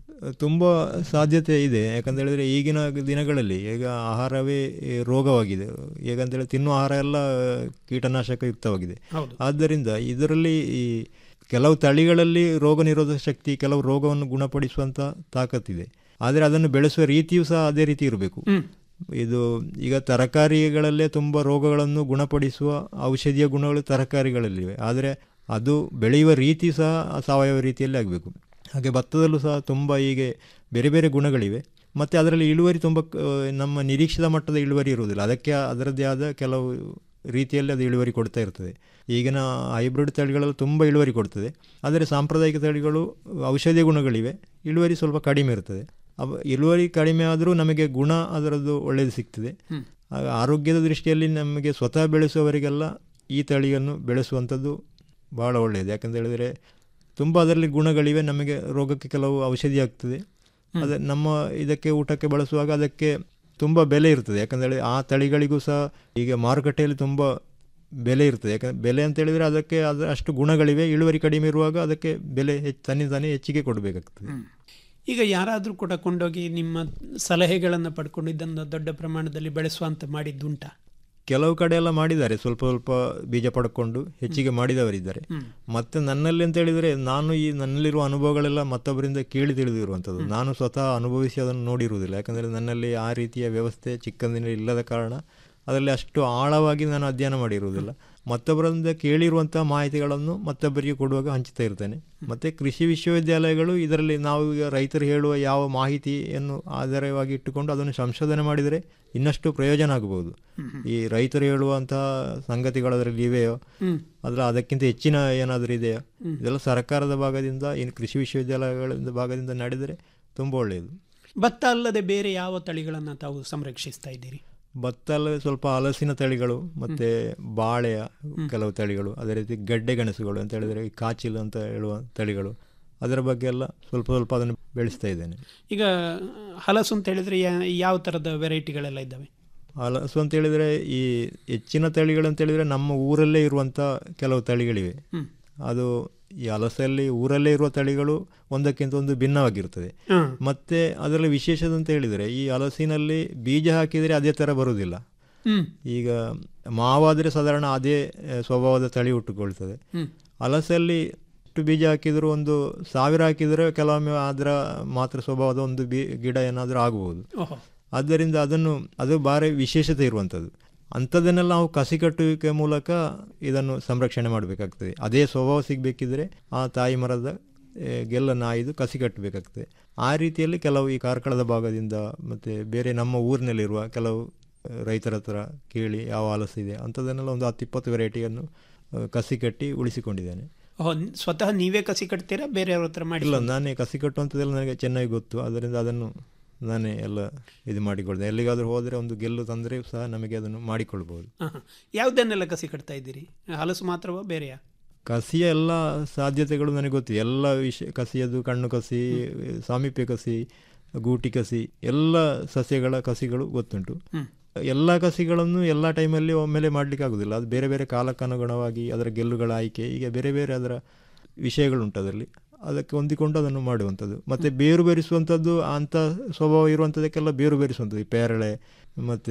ತುಂಬ ಸಾಧ್ಯತೆ ಇದೆ ಯಾಕಂತ ಹೇಳಿದ್ರೆ ಈಗಿನ ದಿನಗಳಲ್ಲಿ ಈಗ ಆಹಾರವೇ ಈ ರೋಗವಾಗಿದೆ ಹೇಗಂತೇಳಿ ತಿನ್ನುವ ಆಹಾರ ಎಲ್ಲ ಕೀಟನಾಶಕಯುಕ್ತವಾಗಿದೆ ಹೌದು. ಆದ್ದರಿಂದ ಇದರಲ್ಲಿ ಈ ಕೆಲವು ತಳಿಗಳಲ್ಲಿ ರೋಗ ನಿರೋಧಕ ಶಕ್ತಿ ಕೆಲವು ರೋಗವನ್ನು ಗುಣಪಡಿಸುವಂಥ ತಾಕತ್ತಿದೆ ಆದರೆ ಅದನ್ನು ಬೆಳೆಸುವ ರೀತಿಯೂ ಸಹ ಅದೇ ರೀತಿ ಇರಬೇಕು ಇದು ಈಗ ತರಕಾರಿಗಳಲ್ಲೇ ತುಂಬ ರೋಗಗಳನ್ನು ಗುಣಪಡಿಸುವ ಔಷಧೀಯ ಗುಣಗಳು ತರಕಾರಿಗಳಲ್ಲಿವೆ ಆದರೆ ಅದು ಬೆಳೆಯುವ ರೀತಿ ಸಹ ಸಾವಯವ ರೀತಿಯಲ್ಲಿ ಆಗಬೇಕು ಹಾಗೆ ಭತ್ತದಲ್ಲೂ ಸಹ ತುಂಬ ಹೀಗೆ ಬೇರೆ ಬೇರೆ ಗುಣಗಳಿವೆ ಮತ್ತು ಅದರಲ್ಲಿ ಇಳುವರಿ ತುಂಬ ಕ- ನಮ್ಮ ನಿರೀಕ್ಷಿತ ಮಟ್ಟದ ಇಳುವರಿ ಇರುವುದಿಲ್ಲ ಅದಕ್ಕೆ ಅದರದ್ದೇ ಆದ ಕೆಲವು ರೀತಿಯಲ್ಲಿ ಅದು ಇಳುವರಿ ಕೊಡ್ತಾ ಇರ್ತದೆ ಈಗಿನ ಹೈಬ್ರಿಡ್ ತಳಿಗಳೆಲ್ಲ ತುಂಬ ಇಳುವರಿ ಕೊಡ್ತದೆ ಆದರೆ ಸಾಂಪ್ರದಾಯಿಕ ತಳಿಗಳು ಔಷಧೀಯ ಗುಣಗಳಿವೆ ಇಳುವರಿ ಸ್ವಲ್ಪ ಕಡಿಮೆ ಇರ್ತದೆ ಅವ ಇಳುವರಿ ಕಡಿಮೆ ಆದರೂ ನಮಗೆ ಗುಣ ಅದರದ್ದು ಒಳ್ಳೆಯದು ಸಿಗ್ತದೆ ಆಗ ಆರೋಗ್ಯದ ದೃಷ್ಟಿಯಲ್ಲಿ ನಮಗೆ ಸ್ವತಃ ಬೆಳೆಸುವವರಿಗೆಲ್ಲ ಈ ತಳಿಯನ್ನು ಬೆಳೆಸುವಂಥದ್ದು ಭಾಳ ಒಳ್ಳೆಯದು ಯಾಕಂತ ಹೇಳಿದರೆ ತುಂಬ ಅದರಲ್ಲಿ ಗುಣಗಳಿವೆ ನಮಗೆ ರೋಗಕ್ಕೆ ಕೆಲವು ಔಷಧಿ ಆಗ್ತದೆ ಅದೇ ನಮ್ಮ ಇದಕ್ಕೆ ಊಟಕ್ಕೆ ಬಳಸುವಾಗ ಅದಕ್ಕೆ ತುಂಬ ಬೆಲೆ ಇರ್ತದೆ ಯಾಕಂದರೆ ಆ ತಳಿಗಳಿಗೂ ಸಹ ಈಗ ಮಾರುಕಟ್ಟೆಯಲ್ಲಿ ತುಂಬ ಬೆಲೆ ಇರ್ತದೆ ಯಾಕಂದರೆ ಬೆಲೆ ಅಂತ ಹೇಳಿದರೆ ಅದಕ್ಕೆ ಅದು ಅಷ್ಟು ಗುಣಗಳಿವೆ ಇಳುವರಿ ಕಡಿಮೆ ಇರುವಾಗ ಅದಕ್ಕೆ ಬೆಲೆ ಹೆಚ್ಚು ತನ್ನಿ ತಾನೇ ಹೆಚ್ಚಿಗೆ ಕೊಡಬೇಕಾಗ್ತದೆ ಈಗ ಯಾರಾದರೂ ಕೂಡ ಕೊಂಡೋಗಿ ನಿಮ್ಮ ಸಲಹೆಗಳನ್ನು ಪಡ್ಕೊಂಡು ಇದನ್ನು ದೊಡ್ಡ ಪ್ರಮಾಣದಲ್ಲಿ ಬೆಳೆಸುವಂತ ಮಾಡಿದ್ದುಂಟಾ ಕೆಲವು ಕಡೆ ಎಲ್ಲ ಮಾಡಿದ್ದಾರೆ ಸ್ವಲ್ಪ ಸ್ವಲ್ಪ ಬೀಜ ಪಡ್ಕೊಂಡು ಹೆಚ್ಚಿಗೆ ಮಾಡಿದವರಿದ್ದಾರೆ ಮತ್ತೆ ನನ್ನಲ್ಲಿ ಅಂತ ಹೇಳಿದರೆ ನಾನು ಈ ನನ್ನಲ್ಲಿರುವ ಅನುಭವಗಳೆಲ್ಲ ಮತ್ತೊಬ್ಬರಿಂದ ಕೇಳಿ ತಿಳಿದಿರುವಂಥದ್ದು ನಾನು ಸ್ವತಃ ಅನುಭವಿಸಿ ಅದನ್ನು ನೋಡಿರುವುದಿಲ್ಲ ಯಾಕಂದರೆ ನನ್ನಲ್ಲಿ ಆ ರೀತಿಯ ವ್ಯವಸ್ಥೆ ಚಿಕ್ಕಂದಿನ ಇಲ್ಲದ ಕಾರಣ ಅದರಲ್ಲಿ ಅಷ್ಟು ಆಳವಾಗಿ ನಾನು ಅಧ್ಯಯನ ಮಾಡಿರುವುದಿಲ್ಲ ಮತ್ತೊಬ್ಬರಿಂದ ಕೇಳಿರುವಂಥ ಮಾಹಿತಿಗಳನ್ನು ಮತ್ತೊಬ್ಬರಿಗೆ ಕೊಡುವಾಗ ಹಂಚ್ತಾ ಇರ್ತೇನೆ ಮತ್ತು ಕೃಷಿ ವಿಶ್ವವಿದ್ಯಾಲಯಗಳು ಇದರಲ್ಲಿ ನಾವು ಈಗ ರೈತರು ಹೇಳುವ ಯಾವ ಮಾಹಿತಿಯನ್ನು ಆಧಾರವಾಗಿ ಇಟ್ಟುಕೊಂಡು ಅದನ್ನು ಸಂಶೋಧನೆ ಮಾಡಿದರೆ ಇನ್ನಷ್ಟು ಪ್ರಯೋಜನ ಆಗಬಹುದು ಈ ರೈತರು ಹೇಳುವಂತಹ ಸಂಗತಿಗಳು ಅದರಲ್ಲಿ ಇವೆಯೋ ಹ್ಮ್. ಅದರ ಅದಕ್ಕಿಂತ ಹೆಚ್ಚಿನ ಏನಾದರೂ ಇದೆಯೋ ಇದೆಲ್ಲ ಸರ್ಕಾರದ ಭಾಗದಿಂದ ಇನ್ನು ಕೃಷಿ ವಿಶ್ವವಿದ್ಯಾಲಯಗಳಿಂದ ಭಾಗದಿಂದ ನಡೆದರೆ ತುಂಬ ಒಳ್ಳೆಯದು ಭತ್ತ ಅಲ್ಲದೆ ಬೇರೆ ಯಾವ ತಳಿಗಳನ್ನು ತಾವು ಸಂರಕ್ಷಿಸ್ತಾ ಇದ್ದೀರಿ ಭತ್ತ ಅಲ್ಲದೆ ಸ್ವಲ್ಪ ಹಲಸಿನ ತಳಿಗಳು ಮತ್ತೆ ಬಾಳೆಯ ಕೆಲವು ತಳಿಗಳು ಅದೇ ರೀತಿ ಗಡ್ಡೆ ಗೆಣಸುಗಳು ಅಂತ ಹೇಳಿದರೆ ಈ ಕಾಚಿಲ್ ಅಂತ ಹೇಳುವ ತಳಿಗಳು ಅದರ ಬಗ್ಗೆ ಎಲ್ಲ ಸ್ವಲ್ಪ ಸ್ವಲ್ಪ ಅದನ್ನು ಬೆಳೆಸ್ತಾ ಇದ್ದೇನೆ ಈಗ ಹಲಸು ಅಂತ ಹೇಳಿದ್ರೆ ಯಾ- ಯಾವ ಥರದ ವೆರೈಟಿಗಳೆಲ್ಲ ಇದ್ದಾವೆ ಹಲಸು ಅಂತ ಹೇಳಿದರೆ ಈ ಹೆಚ್ಚಿನ ತಳಿಗಳು ಅಂತ ಹೇಳಿದರೆ ನಮ್ಮ ಊರಲ್ಲೇ ಇರುವಂಥ ಕೆಲವು ತಳಿಗಳಿವೆ ಹ್ಮ್. ಅದು ಈ ಹಲಸಲ್ಲಿ ಊರಲ್ಲೇ ಇರುವ ತಳಿಗಳು ಒಂದಕ್ಕಿಂತ ಒಂದು ಭಿನ್ನವಾಗಿರ್ತದೆ ಹ್ಮ್. ಮತ್ತೆ ಅದರಲ್ಲಿ ವಿಶೇಷದ ಅಂತ ಹೇಳಿದರೆ ಈ ಹಲಸಿನಲ್ಲಿ ಬೀಜ ಹಾಕಿದರೆ ಅದೇ ಥರ ಬರುವುದಿಲ್ಲ ಹ್ಮ್. ಈಗ ಮಾವಾದರೆ ಸಾಧಾರಣ ಅದೇ ಆ, ಸ್ವಭಾವದ ತಳಿ ಹುಟ್ಟುಕೊಳ್ತದೆ ಹ್ಮ್. ಹಲಸಲ್ಲಿ ಎಷ್ಟು ಬೀಜ ಹಾಕಿದರೂ ಒಂದು ಸಾವಿರ ಹಾಕಿದರೆ ಕೆಲವೊಮ್ಮೆ ಅದರ ಮಾತ್ರ ಸ್ವಭಾವದ ಒಂದು ಬಿ ಗಿಡ ಏನಾದರೂ ಆಗಬಹುದು ಓಹೋ ಆದ್ದರಿಂದ ಅದನ್ನು ಅದು ಭಾರಿ ವಿಶೇಷತೆ ಇರುವಂಥದ್ದು ಅಂಥದ್ದನ್ನೆಲ್ಲ ನಾವು ಕಸಿ ಕಟ್ಟುವಿಕೆ ಮೂಲಕ ಇದನ್ನು ಸಂರಕ್ಷಣೆ ಮಾಡಬೇಕಾಗ್ತದೆ ಅದೇ ಸ್ವಭಾವ ಸಿಗಬೇಕಿದ್ರೆ ಆ ತಾಯಿ ಮರದ ಆ, ಗೆಲ್ಲನ್ನು ಆಯ್ದು ಕಸಿ ಕಟ್ಟಬೇಕಾಗ್ತದೆ ಆ ರೀತಿಯಲ್ಲಿ ಕೆಲವು ಈ ಕಾರ್ಕಳದ ಭಾಗದಿಂದ ಮತ್ತು ಬೇರೆ ನಮ್ಮ ಊರಿನಲ್ಲಿರುವ ಕೆಲವು ಆ, ರೈತರ ಹತ್ರ ಕೇಳಿ ಯಾವ ಹಲಸಿದೆ ಅಂಥದ್ದನ್ನೆಲ್ಲ ಒಂದು ಹತ್ತು ಇಪ್ಪತ್ತು ವೆರೈಟಿಯನ್ನು ಆ, ಕಸಿ ಕಟ್ಟಿ ಉಳಿಸಿಕೊಂಡಿದ್ದೇನೆ ಓಹೋ ನ್- ಸ್ವತಃ ನೀವೇ ಕಸಿ ಕಟ್ತೀರಾ ಬೇರೆಯವ್ರ ಹತ್ರ ಮಾಡಿ ಇಲ್ಲ ನಾನೇ ಕಸಿ ಕಟ್ಟುವಂಥದ್ದೆಲ್ಲ ನನಗೆ ಚೆನ್ನಾಗಿ ಗೊತ್ತು ಅದರಿಂದ ಅದನ್ನು ನಾನೇ ಎಲ್ಲ ಇದು ಮಾಡಿಕೊಳ್ದೆ ಎಲ್ಲಿಗಾದರೂ ಹೋದರೆ ಒಂದು ಗೆಲ್ಲು ತಂದರೆ ಸಹ ನಮಗೆ ಅದನ್ನು ಮಾಡಿಕೊಳ್ಬೋದು ಆಹಾ. ಯಾವುದನ್ನೆಲ್ಲ ಕಸಿ ಕಟ್ತಾ ಇದ್ದೀರಿ ಹಲಸು ಮಾತ್ರವಾ ಬೇರೆಯಾ ಕಸಿಯ ಎಲ್ಲ ಸಾಧ್ಯತೆಗಳು ನನಗೆ ಗೊತ್ತಿದೆ ಎಲ್ಲ ವಿಷಯ ಕಸಿಯದು ಕಣ್ಣು ಕಸಿ ಸಾಮೀಪ್ಯ ಕಸಿ ಗೂಟಿ ಕಸಿ ಎಲ್ಲ ಸಸ್ಯಗಳ ಕಸಿಗಳು ಗೊತ್ತುಂಟು ಹ್ಮ್. ಎಲ್ಲ ಕಸಿಗಳನ್ನು ಎಲ್ಲ ಟೈಮಲ್ಲಿ ಒಮ್ಮೆಲೆ ಮಾಡಲಿಕ್ಕೆ ಆಗೋದಿಲ್ಲ ಅದು ಬೇರೆ ಬೇರೆ ಕಾಲಕ್ಕನುಗುಣವಾಗಿ ಅದರ ಗೆಲ್ಲುಗಳ ಆಯ್ಕೆ ಈಗ ಬೇರೆ ಬೇರೆ ಅದರ ವಿಷಯಗಳುಂಟು ಅದರಲ್ಲಿ ಅದಕ್ಕೆ ಹೊಂದಿಕೊಂಡು ಅದನ್ನು ಮಾಡುವಂಥದ್ದು ಮತ್ತು ಬೇರು ಬೆರೆಸುವಂಥದ್ದು ಅಂಥ ಸ್ವಭಾವ ಇರುವಂಥದ್ದಕ್ಕೆಲ್ಲ ಬೇರು ಬೆರೆಸುವಂಥದ್ದು ಈ ಪೇರಳೆ ಮತ್ತು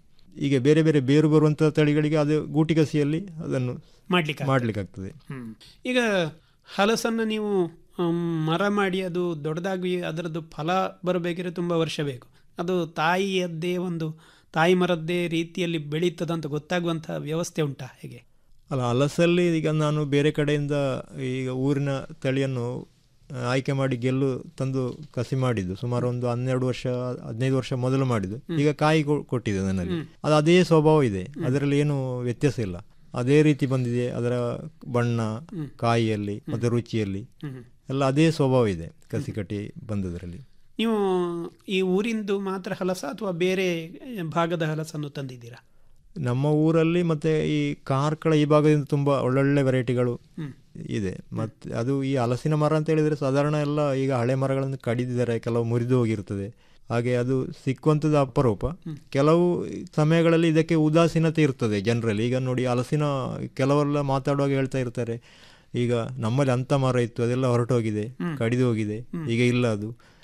ಈಗ ಬೇರೆ ಬೇರೆ ಬೇರು ಬರುವಂಥ ತಳಿಗಳಿಗೆ ಅದು ಗೂಟಿ ಕಸಿಯಲ್ಲಿ ಅದನ್ನು ಮಾಡ್ಲಿಕ್ಕೆ ಮಾಡಲಿಕ್ಕಾಗ್ತದೆ ಹ್ಮ್. ಈಗ ಹಲಸನ್ನು ನೀವು ಹ್ಮ್, ಮರ ಮಾಡಿ ಅದು ದೊಡ್ಡದಾಗಿ ಅದರದ್ದು ಫಲ ಬರಬೇಕಿದ್ರೆ ತುಂಬ ವರ್ಷ ಬೇಕು ಅದು ತಾಯಿಯದ್ದೇ ಒಂದು ತಾಯಿ ಮರದ್ದೇ ರೀತಿಯಲ್ಲಿ ಬೆಳೀತದಂತ ಗೊತ್ತಾಗುವಂಥ ವ್ಯವಸ್ಥೆ ಉಂಟಾ ಹೇಗೆ ಅಲ್ಲ ಹಲಸಲ್ಲಿ ಈಗ ನಾನು ಬೇರೆ ಕಡೆಯಿಂದ ಈಗ ಊರಿನ ತಳಿಯನ್ನು ಆ, ಆಯ್ಕೆ ಮಾಡಿ ಗೆಲ್ಲು ತಂದು ಕಸಿ ಮಾಡಿದ್ದು ಸುಮಾರು ಒಂದು ಹನ್ನೆರಡು ವರ್ಷ ಹದಿನೈದು ವರ್ಷ ಮೊದಲು ಮಾಡಿದ್ದು ಈಗ ಕಾಯಿ ಕೊ- ಕೊಟ್ಟಿದೆ ನನ್ನಲ್ಲಿ ಅದು ಅದೇ ಸ್ವಭಾವ ಇದೆ ಅದರಲ್ಲಿ ಏನು ವ್ಯತ್ಯಾಸ ಇಲ್ಲ ಅದೇ ರೀತಿ ಬಂದಿದೆ ಅದರ ಬಣ್ಣ ಕಾಯಿಯಲ್ಲಿ ಮತ್ತು ರುಚಿಯಲ್ಲಿ ಎಲ್ಲ ಅದೇ ಸ್ವಭಾವ ಇದೆ ಕಸಿ ಕಟ್ಟಿ ಬಂದದರಲ್ಲಿ ನೀವು ಈ ಊರಿಂದು ಮಾತ್ರ ಹಲಸ ಅಥವಾ ಬೇರೆ ಭಾಗದ ಹಲಸನ್ನು ತಂದಿದ್ದೀರಾ ನಮ್ಮ ಊರಲ್ಲಿ ಮತ್ತೆ ಈ ಕಾರ್ಕಳ ಈ ಭಾಗದಿಂದ ತುಂಬ ಒಳ್ಳೊಳ್ಳೆ ವೆರೈಟಿಗಳು ಇದೆ ಮತ್ತೆ ಅದು ಈ ಹಲಸಿನ ಮರ ಅಂತ ಹೇಳಿದರೆ ಸಾಧಾರಣ ಎಲ್ಲ ಈಗ ಹಳೆ ಮರಗಳನ್ನು ಕಡಿದಿದ್ದಾರೆ ಕೆಲವು ಮುರಿದು ಹೋಗಿರ್ತದೆ ಹಾಗೆ ಅದು ಸಿಕ್ಕುವಂಥದ್ದು ಅಪರೂಪ ಕೆಲವು ಸಮಯಗಳಲ್ಲಿ ಇದಕ್ಕೆ ಉದಾಸೀನತೆ ಇರ್ತದೆ ಜನರಲ್ಲಿ ಈಗ ನೋಡಿ ಹಲಸಿನ ಕೆಲವೆಲ್ಲ ಮಾತಾಡುವಾಗ ಹೇಳ್ತಾ ಇರ್ತಾರೆ ಈಗ ನಮ್ಮಲ್ಲಿ ಅಂಥ ಮರ ಇತ್ತು ಅದೆಲ್ಲ ಹೊರಟೋಗಿದೆ ಕಡಿದು ಹೋಗಿದೆ ಈಗ ಇಲ್ಲ ಅದು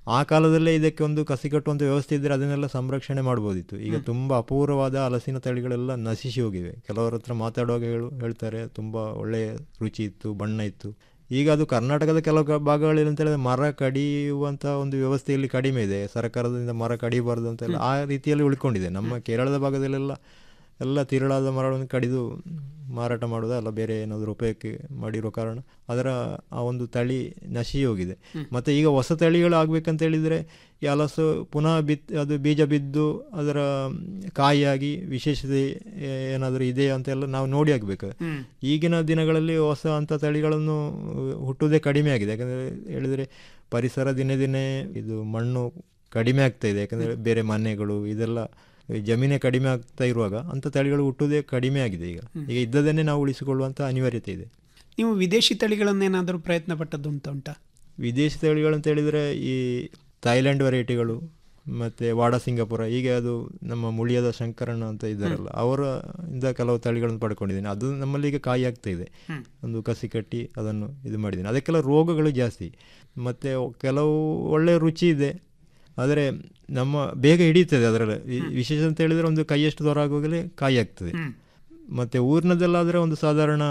ಆ ಕಾಲದಲ್ಲೇ ಇದಕ್ಕೆ ಒಂದು ಕಸಿ ಕಟ್ಟುವಂಥ ವ್ಯವಸ್ಥೆ ಇದ್ದರೆ ಅದನ್ನೆಲ್ಲ ಸಂರಕ್ಷಣೆ ಮಾಡ್ಬೋದಿತ್ತು ಈಗ ತುಂಬ ಅಪೂರ್ವವಾದ ಹಲಸಿನ ತಳಿಗಳೆಲ್ಲ ನಶಿಸಿ ಹೋಗಿವೆ ಕೆಲವರ ಹತ್ರ ಮಾತಾಡುವಾಗ ಹೇಳು ಹೇಳ್ತಾರೆ ತುಂಬ ಒಳ್ಳೆಯ ರುಚಿ ಇತ್ತು ಬಣ್ಣ ಇತ್ತು ಈಗ ಅದು ಕರ್ನಾಟಕದ ಕೆಲವು ಕ- ಭಾಗಗಳಲ್ಲಿ ಅಂತ ಹೇಳಿದ್ರೆ ಮರ ಕಡಿಯುವಂಥ ಒಂದು ವ್ಯವಸ್ಥೆಯಲ್ಲಿ ಕಡಿಮೆ ಇದೆ ಸರ್ಕಾರದಿಂದ ಮರ ಕಡಿಬಾರ್ದು ಅಂತೆಲ್ಲ ಆ ರೀತಿಯಲ್ಲಿ ಉಳ್ಕೊಂಡಿದೆ ನಮ್ಮ ಕೇರಳದ ಭಾಗದಲ್ಲೆಲ್ಲ ಎಲ್ಲ ತಿರುಳಾದ ಮರಗಳನ್ನು ಕಡಿದು ಮಾರಾಟ ಮಾಡೋದು ಅಲ್ಲ ಬೇರೆ ಏನಾದರೂ ಉಪಯೋಗಕ್ಕೆ ಮಾಡಿರೋ ಕಾರಣ ಅದರ ಆ ಒಂದು ತಳಿ ನಶಿ ಹೋಗಿದೆ ಮತ್ತು ಈಗ ಹೊಸ ತಳಿಗಳು ಆಗ್ಬೇಕಂತ ಹೇಳಿದರೆ ಈ ಹಲಸು ಪುನಃ ಬಿತ್ ಅದು ಬೀಜ ಬಿದ್ದು ಅದರ ಕಾಯಿಯಾಗಿ ವಿಶೇಷತೆ ಏನಾದರೂ ಇದೆಯಾ ಅಂತೆಲ್ಲ ನಾವು ನೋಡಿ ಆಗಬೇಕು ಹ್ಮ್. ಈಗಿನ ದಿನಗಳಲ್ಲಿ ಹೊಸ ಅಂಥ ತಳಿಗಳನ್ನು ಹುಟ್ಟುವುದೇ ಕಡಿಮೆ ಆಗಿದೆ ಯಾಕಂದರೆ ಹೇಳಿದರೆ ಪರಿಸರ ದಿನೇ ದಿನೇ ಇದು ಮಣ್ಣು ಕಡಿಮೆ ಆಗ್ತಾ ಇದೆ ಯಾಕಂದರೆ ಬೇರೆ ಮನೆಗಳು ಇದೆಲ್ಲ ಈ ಜಮೀನೇ ಕಡಿಮೆ ಆಗ್ತಾ ಇರುವಾಗ ಅಂಥ ತಳಿಗಳು ಹುಟ್ಟುವುದೇ ಕಡಿಮೆ ಆಗಿದೆ ಈಗ ಈಗ ಇದ್ದದನ್ನೇ ನಾವು ಉಳಿಸಿಕೊಳ್ಳುವಂಥ ಅನಿವಾರ್ಯತೆ ಇದೆ ನೀವು ವಿದೇಶಿ ತಳಿಗಳನ್ನೇನಾದರೂ ಪ್ರಯತ್ನ ಪಟ್ಟದ್ದು ಅಂತ ಉಂಟಾ ವಿದೇಶಿ ತಳಿಗಳು ಅಂತ ಹೇಳಿದರೆ ಈ ಥೈಲ್ಯಾಂಡ್ ವೆರೈಟಿಗಳು ಮತ್ತು ವಾಡ ಸಿಂಗಾಪುರ ಹೀಗೆ ಅದು ನಮ್ಮ ಮುಳಿಯದ ಶಂಕರಣ್ಣ ಅಂತ ಇದ್ದಾರಲ್ಲ ಅವರ ಇಂದ ಕೆಲವು ತಳಿಗಳನ್ನು ಪಡ್ಕೊಂಡಿದ್ದೀನಿ ಅದು ನಮ್ಮಲ್ಲಿ ಈಗ ಕಾಯಿ ಆಗ್ತಾ ಇದೆ ಹ್ಮ್. ಒಂದು ಕಸಿ ಕಟ್ಟಿ ಅದನ್ನು ಇದು ಮಾಡಿದ್ದೀನಿ ಅದಕ್ಕೆಲ್ಲ ರೋಗಗಳು ಜಾಸ್ತಿ ಮತ್ತು ಕೆಲವು ಒಳ್ಳೆಯ ರುಚಿ ಇದೆ ಆದರೆ ನಮ್ಮ ಬೇಗ ಹಿಡಿಯುತ್ತದೆ ಅದರಲ್ಲಿ ವಿ- ವಿಶೇಷ ಅಂತ ಹೇಳಿದರೆ ಒಂದು ಕೈಯಷ್ಟು ದೂರ ಆಗುವಾಗಲೇ ಕಾಯಿ ಆಗ್ತದೆ ಹ್ಮ್. ಮತ್ತು ಊರಿನದಲ್ಲಾದರೆ ಒಂದು ಸಾಧಾರಣ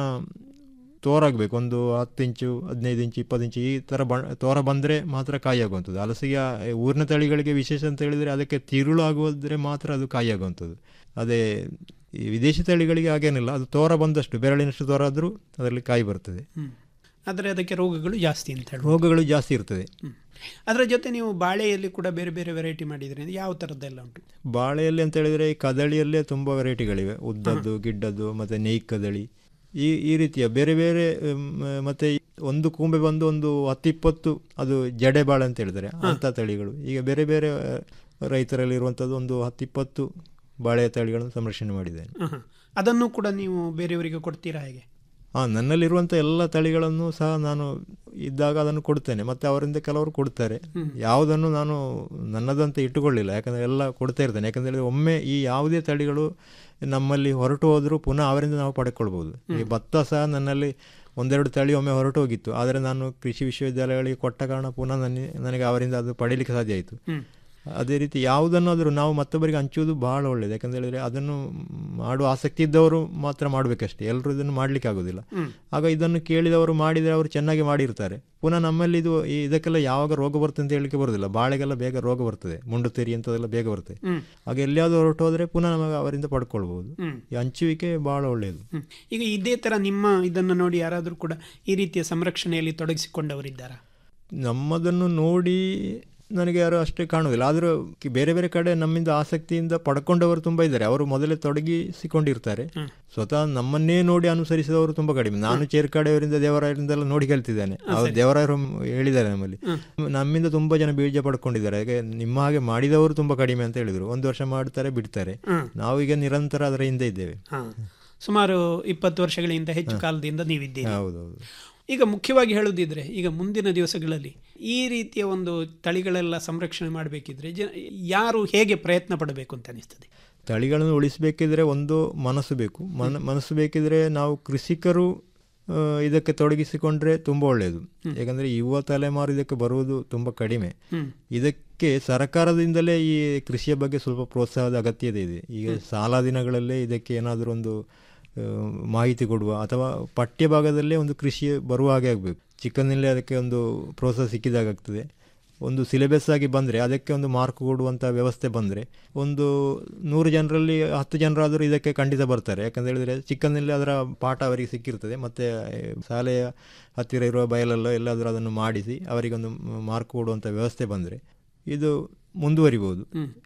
ತೋರಾಗಬೇಕು ಒಂದು ಹತ್ತು ಇಂಚು ಹದಿನೈದು ಇಂಚು ಇಪ್ಪತ್ತು ಇಂಚು ಈ ಥರ ಬ ತೋರ ಬಂದರೆ ಮಾತ್ರ ಕಾಯಿ ಆಗುವಂಥದ್ದು ಹಲಸಿಗೆ ಆ ಊರಿನ ತಳಿಗಳಿಗೆ ವಿಶೇಷ ಅಂತ ಹೇಳಿದರೆ ಅದಕ್ಕೆ ತಿರುಳು ಆಗುವುದ್ರೆ ಮಾತ್ರ ಅದು ಕಾಯಿ ಆಗುವಂಥದ್ದು ಅದೇ ಈ ವಿದೇಶಿ ತಳಿಗಳಿಗೆ ಹಾಗೇನಿಲ್ಲ ಅದು ತೋರ ಬಂದಷ್ಟು ಬೆರಳಿನಷ್ಟು ತೋರ ಆದರೂ ಅದರಲ್ಲಿ ಕಾಯಿ ಬರ್ತದೆ ಹ್ಮ್. ಆದರೆ ಅದಕ್ಕೆ ರೋಗಗಳು ಜಾಸ್ತಿ ಅಂತ ಹೇಳಿ ರೋಗಗಳು ಜಾಸ್ತಿ ಇರ್ತದೆ ಅದರ ಜೊತೆ ನೀವು ಬಾಳೆಯಲ್ಲಿ ಕೂಡ ಬೇರೆ ಬೇರೆ ವೆರೈಟಿ ಮಾಡಿದ್ರಿ ಅಂದ್ರೆ ಯಾವ ಥರದ್ದೆಲ್ಲ ಉಂಟು ಬಾಳೆಯಲ್ಲಿ ಅಂತ ಹೇಳಿದರೆ ಈ ಕದಳಿಯಲ್ಲೇ ತುಂಬ ವೆರೈಟಿಗಳಿವೆ ಉದ್ದದ್ದು ಗಿಡ್ಡದ್ದು ಮತ್ತು ನೆಯ್ ಕದಳಿ ಈ ಈ ರೀತಿಯ ಬೇರೆ ಬೇರೆ ಮ್, ಮತ್ತೆ ಈ ಒಂದು ಕೂಂಬೆ ಬಂದು ಒಂದು ಹತ್ತಿಪ್ಪತ್ತು ಅದು ಜಡೆ ಬಾಳೆ ಅಂತ ಹೇಳಿದರೆ ಅಂಥ ತಳಿಗಳು ಈಗ ಬೇರೆ ಬೇರೆ ಆ, ರೈತರಲ್ಲಿ ಇರುವಂಥದ್ದು ಒಂದು ಹತ್ತಿಪ್ಪತ್ತು ಬಾಳೆಯ ತಳಿಗಳನ್ನು ಸಂರಕ್ಷಣೆ ಮಾಡಿದ್ದೇನೆ ಆಹಾ. ಅದನ್ನು ಕೂಡ ನೀವು ಬೇರೆಯವರಿಗೆ ಕೊಡ್ತೀರಾ ಹೇಗೆ ಹಾಂ ನನ್ನಲ್ಲಿರುವಂಥ ಎಲ್ಲ ತಳಿಗಳನ್ನು ಸಹ ನಾನು ಇದ್ದಾಗ ಅದನ್ನು ಕೊಡ್ತೇನೆ ಮತ್ತು ಅವರಿಂದ ಕೆಲವರು ಕೊಡ್ತಾರೆ ಯಾವುದನ್ನು ನಾನು ನನ್ನದಂತ ಇಟ್ಟುಕೊಳ್ಳಿಲ್ಲ ಯಾಕಂದರೆ ಎಲ್ಲ ಕೊಡ್ತಾ ಇರ್ತೇನೆ ಯಾಕಂದರೆ ಹೇಳಿದ್ರೆ ಒಮ್ಮೆ ಈ ಯಾವುದೇ ತಳಿಗಳು ನಮ್ಮಲ್ಲಿ ಹೊರಟು ಹೋದರೂ ಪುನಃ ಅವರಿಂದ ನಾವು ಪಡ್ಕೊಳ್ಬೋದು ಈ ಭತ್ತ ಸಹ ನನ್ನಲ್ಲಿ ಒಂದೆರಡು ತಳಿ ಒಮ್ಮೆ ಹೊರಟು ಹೋಗಿತ್ತು ಆದರೆ ನಾನು ಕೃಷಿ ವಿಶ್ವವಿದ್ಯಾಲಯಗಳಿಗೆ ಕೊಟ್ಟ ಕಾರಣ ಪುನಃ ನನಗೆ ನನಗೆ ಅವರಿಂದ ಅದು ಪಡೀಲಿಕ್ಕೆ ಸಾಧ್ಯ ಆಯಿತು ಹ್ಮ್. ಅದೇ ರೀತಿ ಯಾವುದನ್ನಾದರೂ ನಾವು ಮತ್ತೊಬ್ಬರಿಗೆ ಹಂಚುವುದು ಬಹಳ ಒಳ್ಳೆಯದು ಯಾಕಂತ ಹೇಳಿದರೆ ಅದನ್ನು ಮಾಡುವ ಆಸಕ್ತಿ ಇದ್ದವರು ಮಾತ್ರ ಮಾಡಬೇಕಷ್ಟೇ ಎಲ್ಲರೂ ಇದನ್ನು ಮಾಡಲಿಕ್ಕೆ ಆಗೋದಿಲ್ಲ ಹ್ಮ್. ಆಗ ಇದನ್ನು ಕೇಳಿದವರು ಮಾಡಿದರೆ ಅವರು ಚೆನ್ನಾಗಿ ಮಾಡಿರ್ತಾರೆ ಪುನಃ ನಮ್ಮಲ್ಲಿ ಇದು ಈ ಇದಕ್ಕೆಲ್ಲ ಯಾವಾಗ ರೋಗ ಬರ್ತದೆ ಅಂತ ಹೇಳಲಿಕ್ಕೆ ಬರೋದಿಲ್ಲ ಬಾಳೆಗೆಲ್ಲ ಬೇಗ ರೋಗ ಬರ್ತದೆ ಮುಂಡು ತೆರಿ ಅಂತದೆಲ್ಲ ಬೇಗ ಬರ್ತದೆ ಹ್ಮ್. ಆಗ ಎಲ್ಲಿಯಾದರೂ ಹೊರಟು ಹೋದರೆ ಪುನಃ ನಮಗೆ ಅವರಿಂದ ಪಡ್ಕೊಳ್ಬೋದು ಹ್ಮ್. ಈ ಹಂಚುವಿಕೆ ಬಹಳ ಒಳ್ಳೆಯದು ಹ್ಮ್. ಈಗ ಇದೇ ಥರ ನಿಮ್ಮ ಇದನ್ನು ನೋಡಿ ಯಾರಾದರೂ ಕೂಡ ಈ ರೀತಿಯ ಸಂರಕ್ಷಣೆಯಲ್ಲಿ ತೊಡಗಿಸಿಕೊಂಡವರಿದ್ದಾರಾ ನಮ್ಮದನ್ನು ನೋಡಿ ನನಗೆ ಯಾರು ಅಷ್ಟೇ ಕಾಣುವುದಿಲ್ಲ ಆದರೂ ಕಿ- ಬೇರೆ ಬೇರೆ ಕಡೆ ನಮ್ಮಿಂದ ಆಸಕ್ತಿಯಿಂದ ಪಡ್ಕೊಂಡವರು ತುಂಬ ಇದ್ದಾರೆ ಅವರು ಮೊದಲೇ ತೊಡಗಿಸಿಕೊಂಡಿರ್ತಾರೆ ಸ್ವತಃ ನಮ್ಮನ್ನೇ ನೋಡಿ ಅನುಸರಿಸಿದವರು ತುಂಬ ಕಡಿಮೆ ನಾನು ಚೇರ್ಕಾಡೆಯವರಿಂದ ದೇವರಾಯರಿಂದೆಲ್ಲ ನೋಡಿ ಕಲ್ತಿದ್ದೇನೆ ಅವರು ದೇವರಾಯರು ಹೇಳಿದ್ದಾರೆ ನಮ್ಮಲ್ಲಿ ನಮ್ಮಿಂದ ತುಂಬ ಜನ ಬೀಜ ಪಡ್ಕೊಂಡಿದ್ದಾರೆ ಹಾಗೆ ನಿಮ್ಮ ಹಾಗೆ ಮಾಡಿದವರು ತುಂಬ ಕಡಿಮೆ ಅಂತ ಹೇಳಿದರು ಒಂದು ವರ್ಷ ಮಾಡ್ತಾರೆ ಬಿಡ್ತಾರೆ ಹ್ಮ್. ನಾವೀಗ ನಿರಂತರ ಅದರ ಹಿಂದೆ ಇದ್ದೇವೆ ಹಾ. ಸುಮಾರು ಇಪ್ಪತ್ತು ವರ್ಷಗಳಿಂದ ಹೆಚ್ಚು ಕಾಲದಿಂದ ನೀವಿದ್ದೀರಿ ಹೌದೌದು ಈಗ ಮುಖ್ಯವಾಗಿ ಹೇಳುದಿದ್ರೆ ಈಗ ಮುಂದಿನ ದಿವಸಗಳಲ್ಲಿ ಈ ರೀತಿಯ ಒಂದು ತಳಿಗಳೆಲ್ಲ ಸಂರಕ್ಷಣೆ ಮಾಡಬೇಕಿದ್ರೆ ಜ ಯಾರು ಹೇಗೆ ಪ್ರಯತ್ನ ಪಡಬೇಕು ಅಂತ ಅನಿಸ್ತದೆ ತಳಿಗಳನ್ನು ಉಳಿಸಬೇಕಿದ್ರೆ ಒಂದು ಮನಸ್ಸು ಬೇಕು ಮನ ಮನಸ್ಸು ಬೇಕಿದ್ರೆ ನಾವು ಕೃಷಿಕರು ಆ, ಇದಕ್ಕೆ ತೊಡಗಿಸಿಕೊಂಡ್ರೆ ತುಂಬ ಒಳ್ಳೆಯದು ಯಾಕಂದರೆ ಯುವ ತಲೆಮಾರು ಇದಕ್ಕೆ ಬರುವುದು ತುಂಬ ಕಡಿಮೆ ಹ್ಮ್. ಇದಕ್ಕೆ ಸರ್ಕಾರದಿಂದಲೇ ಈ ಕೃಷಿಯ ಬಗ್ಗೆ ಸ್ವಲ್ಪ ಪ್ರೋತ್ಸಾಹದ ಅಗತ್ಯತೆ ಇದೆ ಈಗ ಶಾಲಾ ದಿನಗಳಲ್ಲೇ ಇದಕ್ಕೆ ಏನಾದರೂ ಒಂದು ಆ, ಮಾಹಿತಿ ಕೊಡುವ ಅಥವಾ ಪಠ್ಯ ಭಾಗದಲ್ಲೇ ಒಂದು ಕೃಷಿ ಬರುವ ಹಾಗೆ ಆಗಬೇಕು ಚಿಕ್ಕಂದಿನಲ್ಲೇ ಅದಕ್ಕೆ ಒಂದು ಪ್ರೋತ್ಸಾಹ ಸಿಕ್ಕಿದಾಗ್ತದೆ ಒಂದು ಸಿಲೆಬಸ್ ಆಗಿ ಬಂದರೆ ಅದಕ್ಕೆ ಒಂದು ಮಾರ್ಕ್ ಕೊಡುವಂಥ ವ್ಯವಸ್ಥೆ ಬಂದರೆ ಒಂದು ನೂರು ಜನರಲ್ಲಿ ಹತ್ತು ಜನರಾದರೂ ಇದಕ್ಕೆ ಖಂಡಿತ ಬರ್ತಾರೆ ಯಾಕಂತ ಹೇಳಿದರೆ ಚಿಕ್ಕಂದಿನಲ್ಲಿ ಅದರ ಪಾಠ ಅವರಿಗೆ ಸಿಕ್ಕಿರ್ತದೆ ಮತ್ತು ಶಾಲೆಯ ಹತ್ತಿರ ಇರುವ ಬಯಲಲ್ಲೋ ಎಲ್ಲಾದರೂ ಅದನ್ನು ಮಾಡಿಸಿ ಅವರಿಗೊಂದು ಮಾರ್ಕ್ ಕೊಡುವಂಥ ವ್ಯವಸ್ಥೆ ಬಂದರೆ ಇದು ಮುಂದುವರಿಬೋದು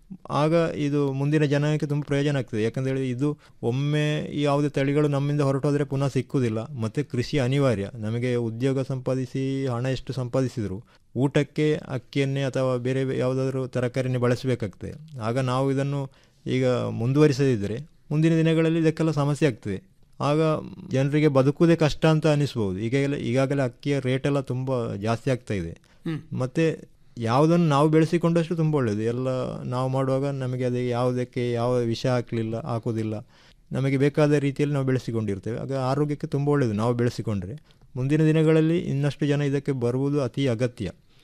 ಆಗ ಇದು ಮುಂದಿನ ಜನಾಂಗಕ್ಕೆ ತುಂಬ ಪ್ರಯೋಜನ ಆಗ್ತದೆ ಯಾಕಂತ ಹೇಳಿ ಇದು ಒಮ್ಮೆ ಈ ಯಾವುದೇ ತಳಿಗಳು ನಮ್ಮಿಂದ ಹೊರಟೋದ್ರೆ ಪುನಃ ಸಿಕ್ಕುವುದಿಲ್ಲ ಮತ್ತು ಕೃಷಿ ಅನಿವಾರ್ಯ ನಮಗೆ ಉದ್ಯೋಗ ಸಂಪಾದಿಸಿ ಹಣ ಎಷ್ಟು ಸಂಪಾದಿಸಿದ್ರು ಊಟಕ್ಕೆ ಅಕ್ಕಿಯನ್ನೇ ಅಥವಾ ಬೇರೆ ಯಾವುದಾದ್ರೂ ತರಕಾರಿನೇ ಬಳಸಬೇಕಾಗ್ತದೆ ಆಗ ನಾವು ಇದನ್ನು ಈಗ ಮುಂದುವರಿಸದಿದ್ದರೆ ಮುಂದಿನ ದಿನಗಳಲ್ಲಿ ಇದಕ್ಕೆಲ್ಲ ಸಮಸ್ಯೆ ಆಗ್ತದೆ ಆಗ ಜನರಿಗೆ ಬದುಕುವುದೇ ಕಷ್ಟ ಅಂತ ಅನಿಸ್ಬೋದು ಈಗಾಗಲೇ ಈಗಾಗಲೇ ಅಕ್ಕಿಯ ರೇಟೆಲ್ಲ ತುಂಬ ಜಾಸ್ತಿ ಆಗ್ತಾ ಇದೆ ಹ್ಮ್. ಮತ್ತು ಯಾವುದನ್ನು ನಾವು ಬೆಳೆಸಿಕೊಂಡಷ್ಟು ತುಂಬ ಒಳ್ಳೆಯದು ಎಲ್ಲ ನಾವು ಮಾಡುವಾಗ ನಮಗೆ ಅದು ಯಾವುದಕ್ಕೆ ಯಾವ ವಿಷ ಹಾಕಲಿಲ್ಲ ಹಾಕೋದಿಲ್ಲ ನಮಗೆ ಬೇಕಾದ ರೀತಿಯಲ್ಲಿ ನಾವು ಬೆಳೆಸಿಕೊಂಡಿರ್ತೇವೆ ಆಗ ಆರೋಗ್ಯಕ್ಕೆ ತುಂಬ ಒಳ್ಳೆಯದು ನಾವು ಬೆಳೆಸಿಕೊಂಡ್ರೆ ಮುಂದಿನ ದಿನಗಳಲ್ಲಿ ಇನ್ನಷ್ಟು ಜನ ಇದಕ್ಕೆ ಬರುವುದು ಅತಿ ಅಗತ್ಯ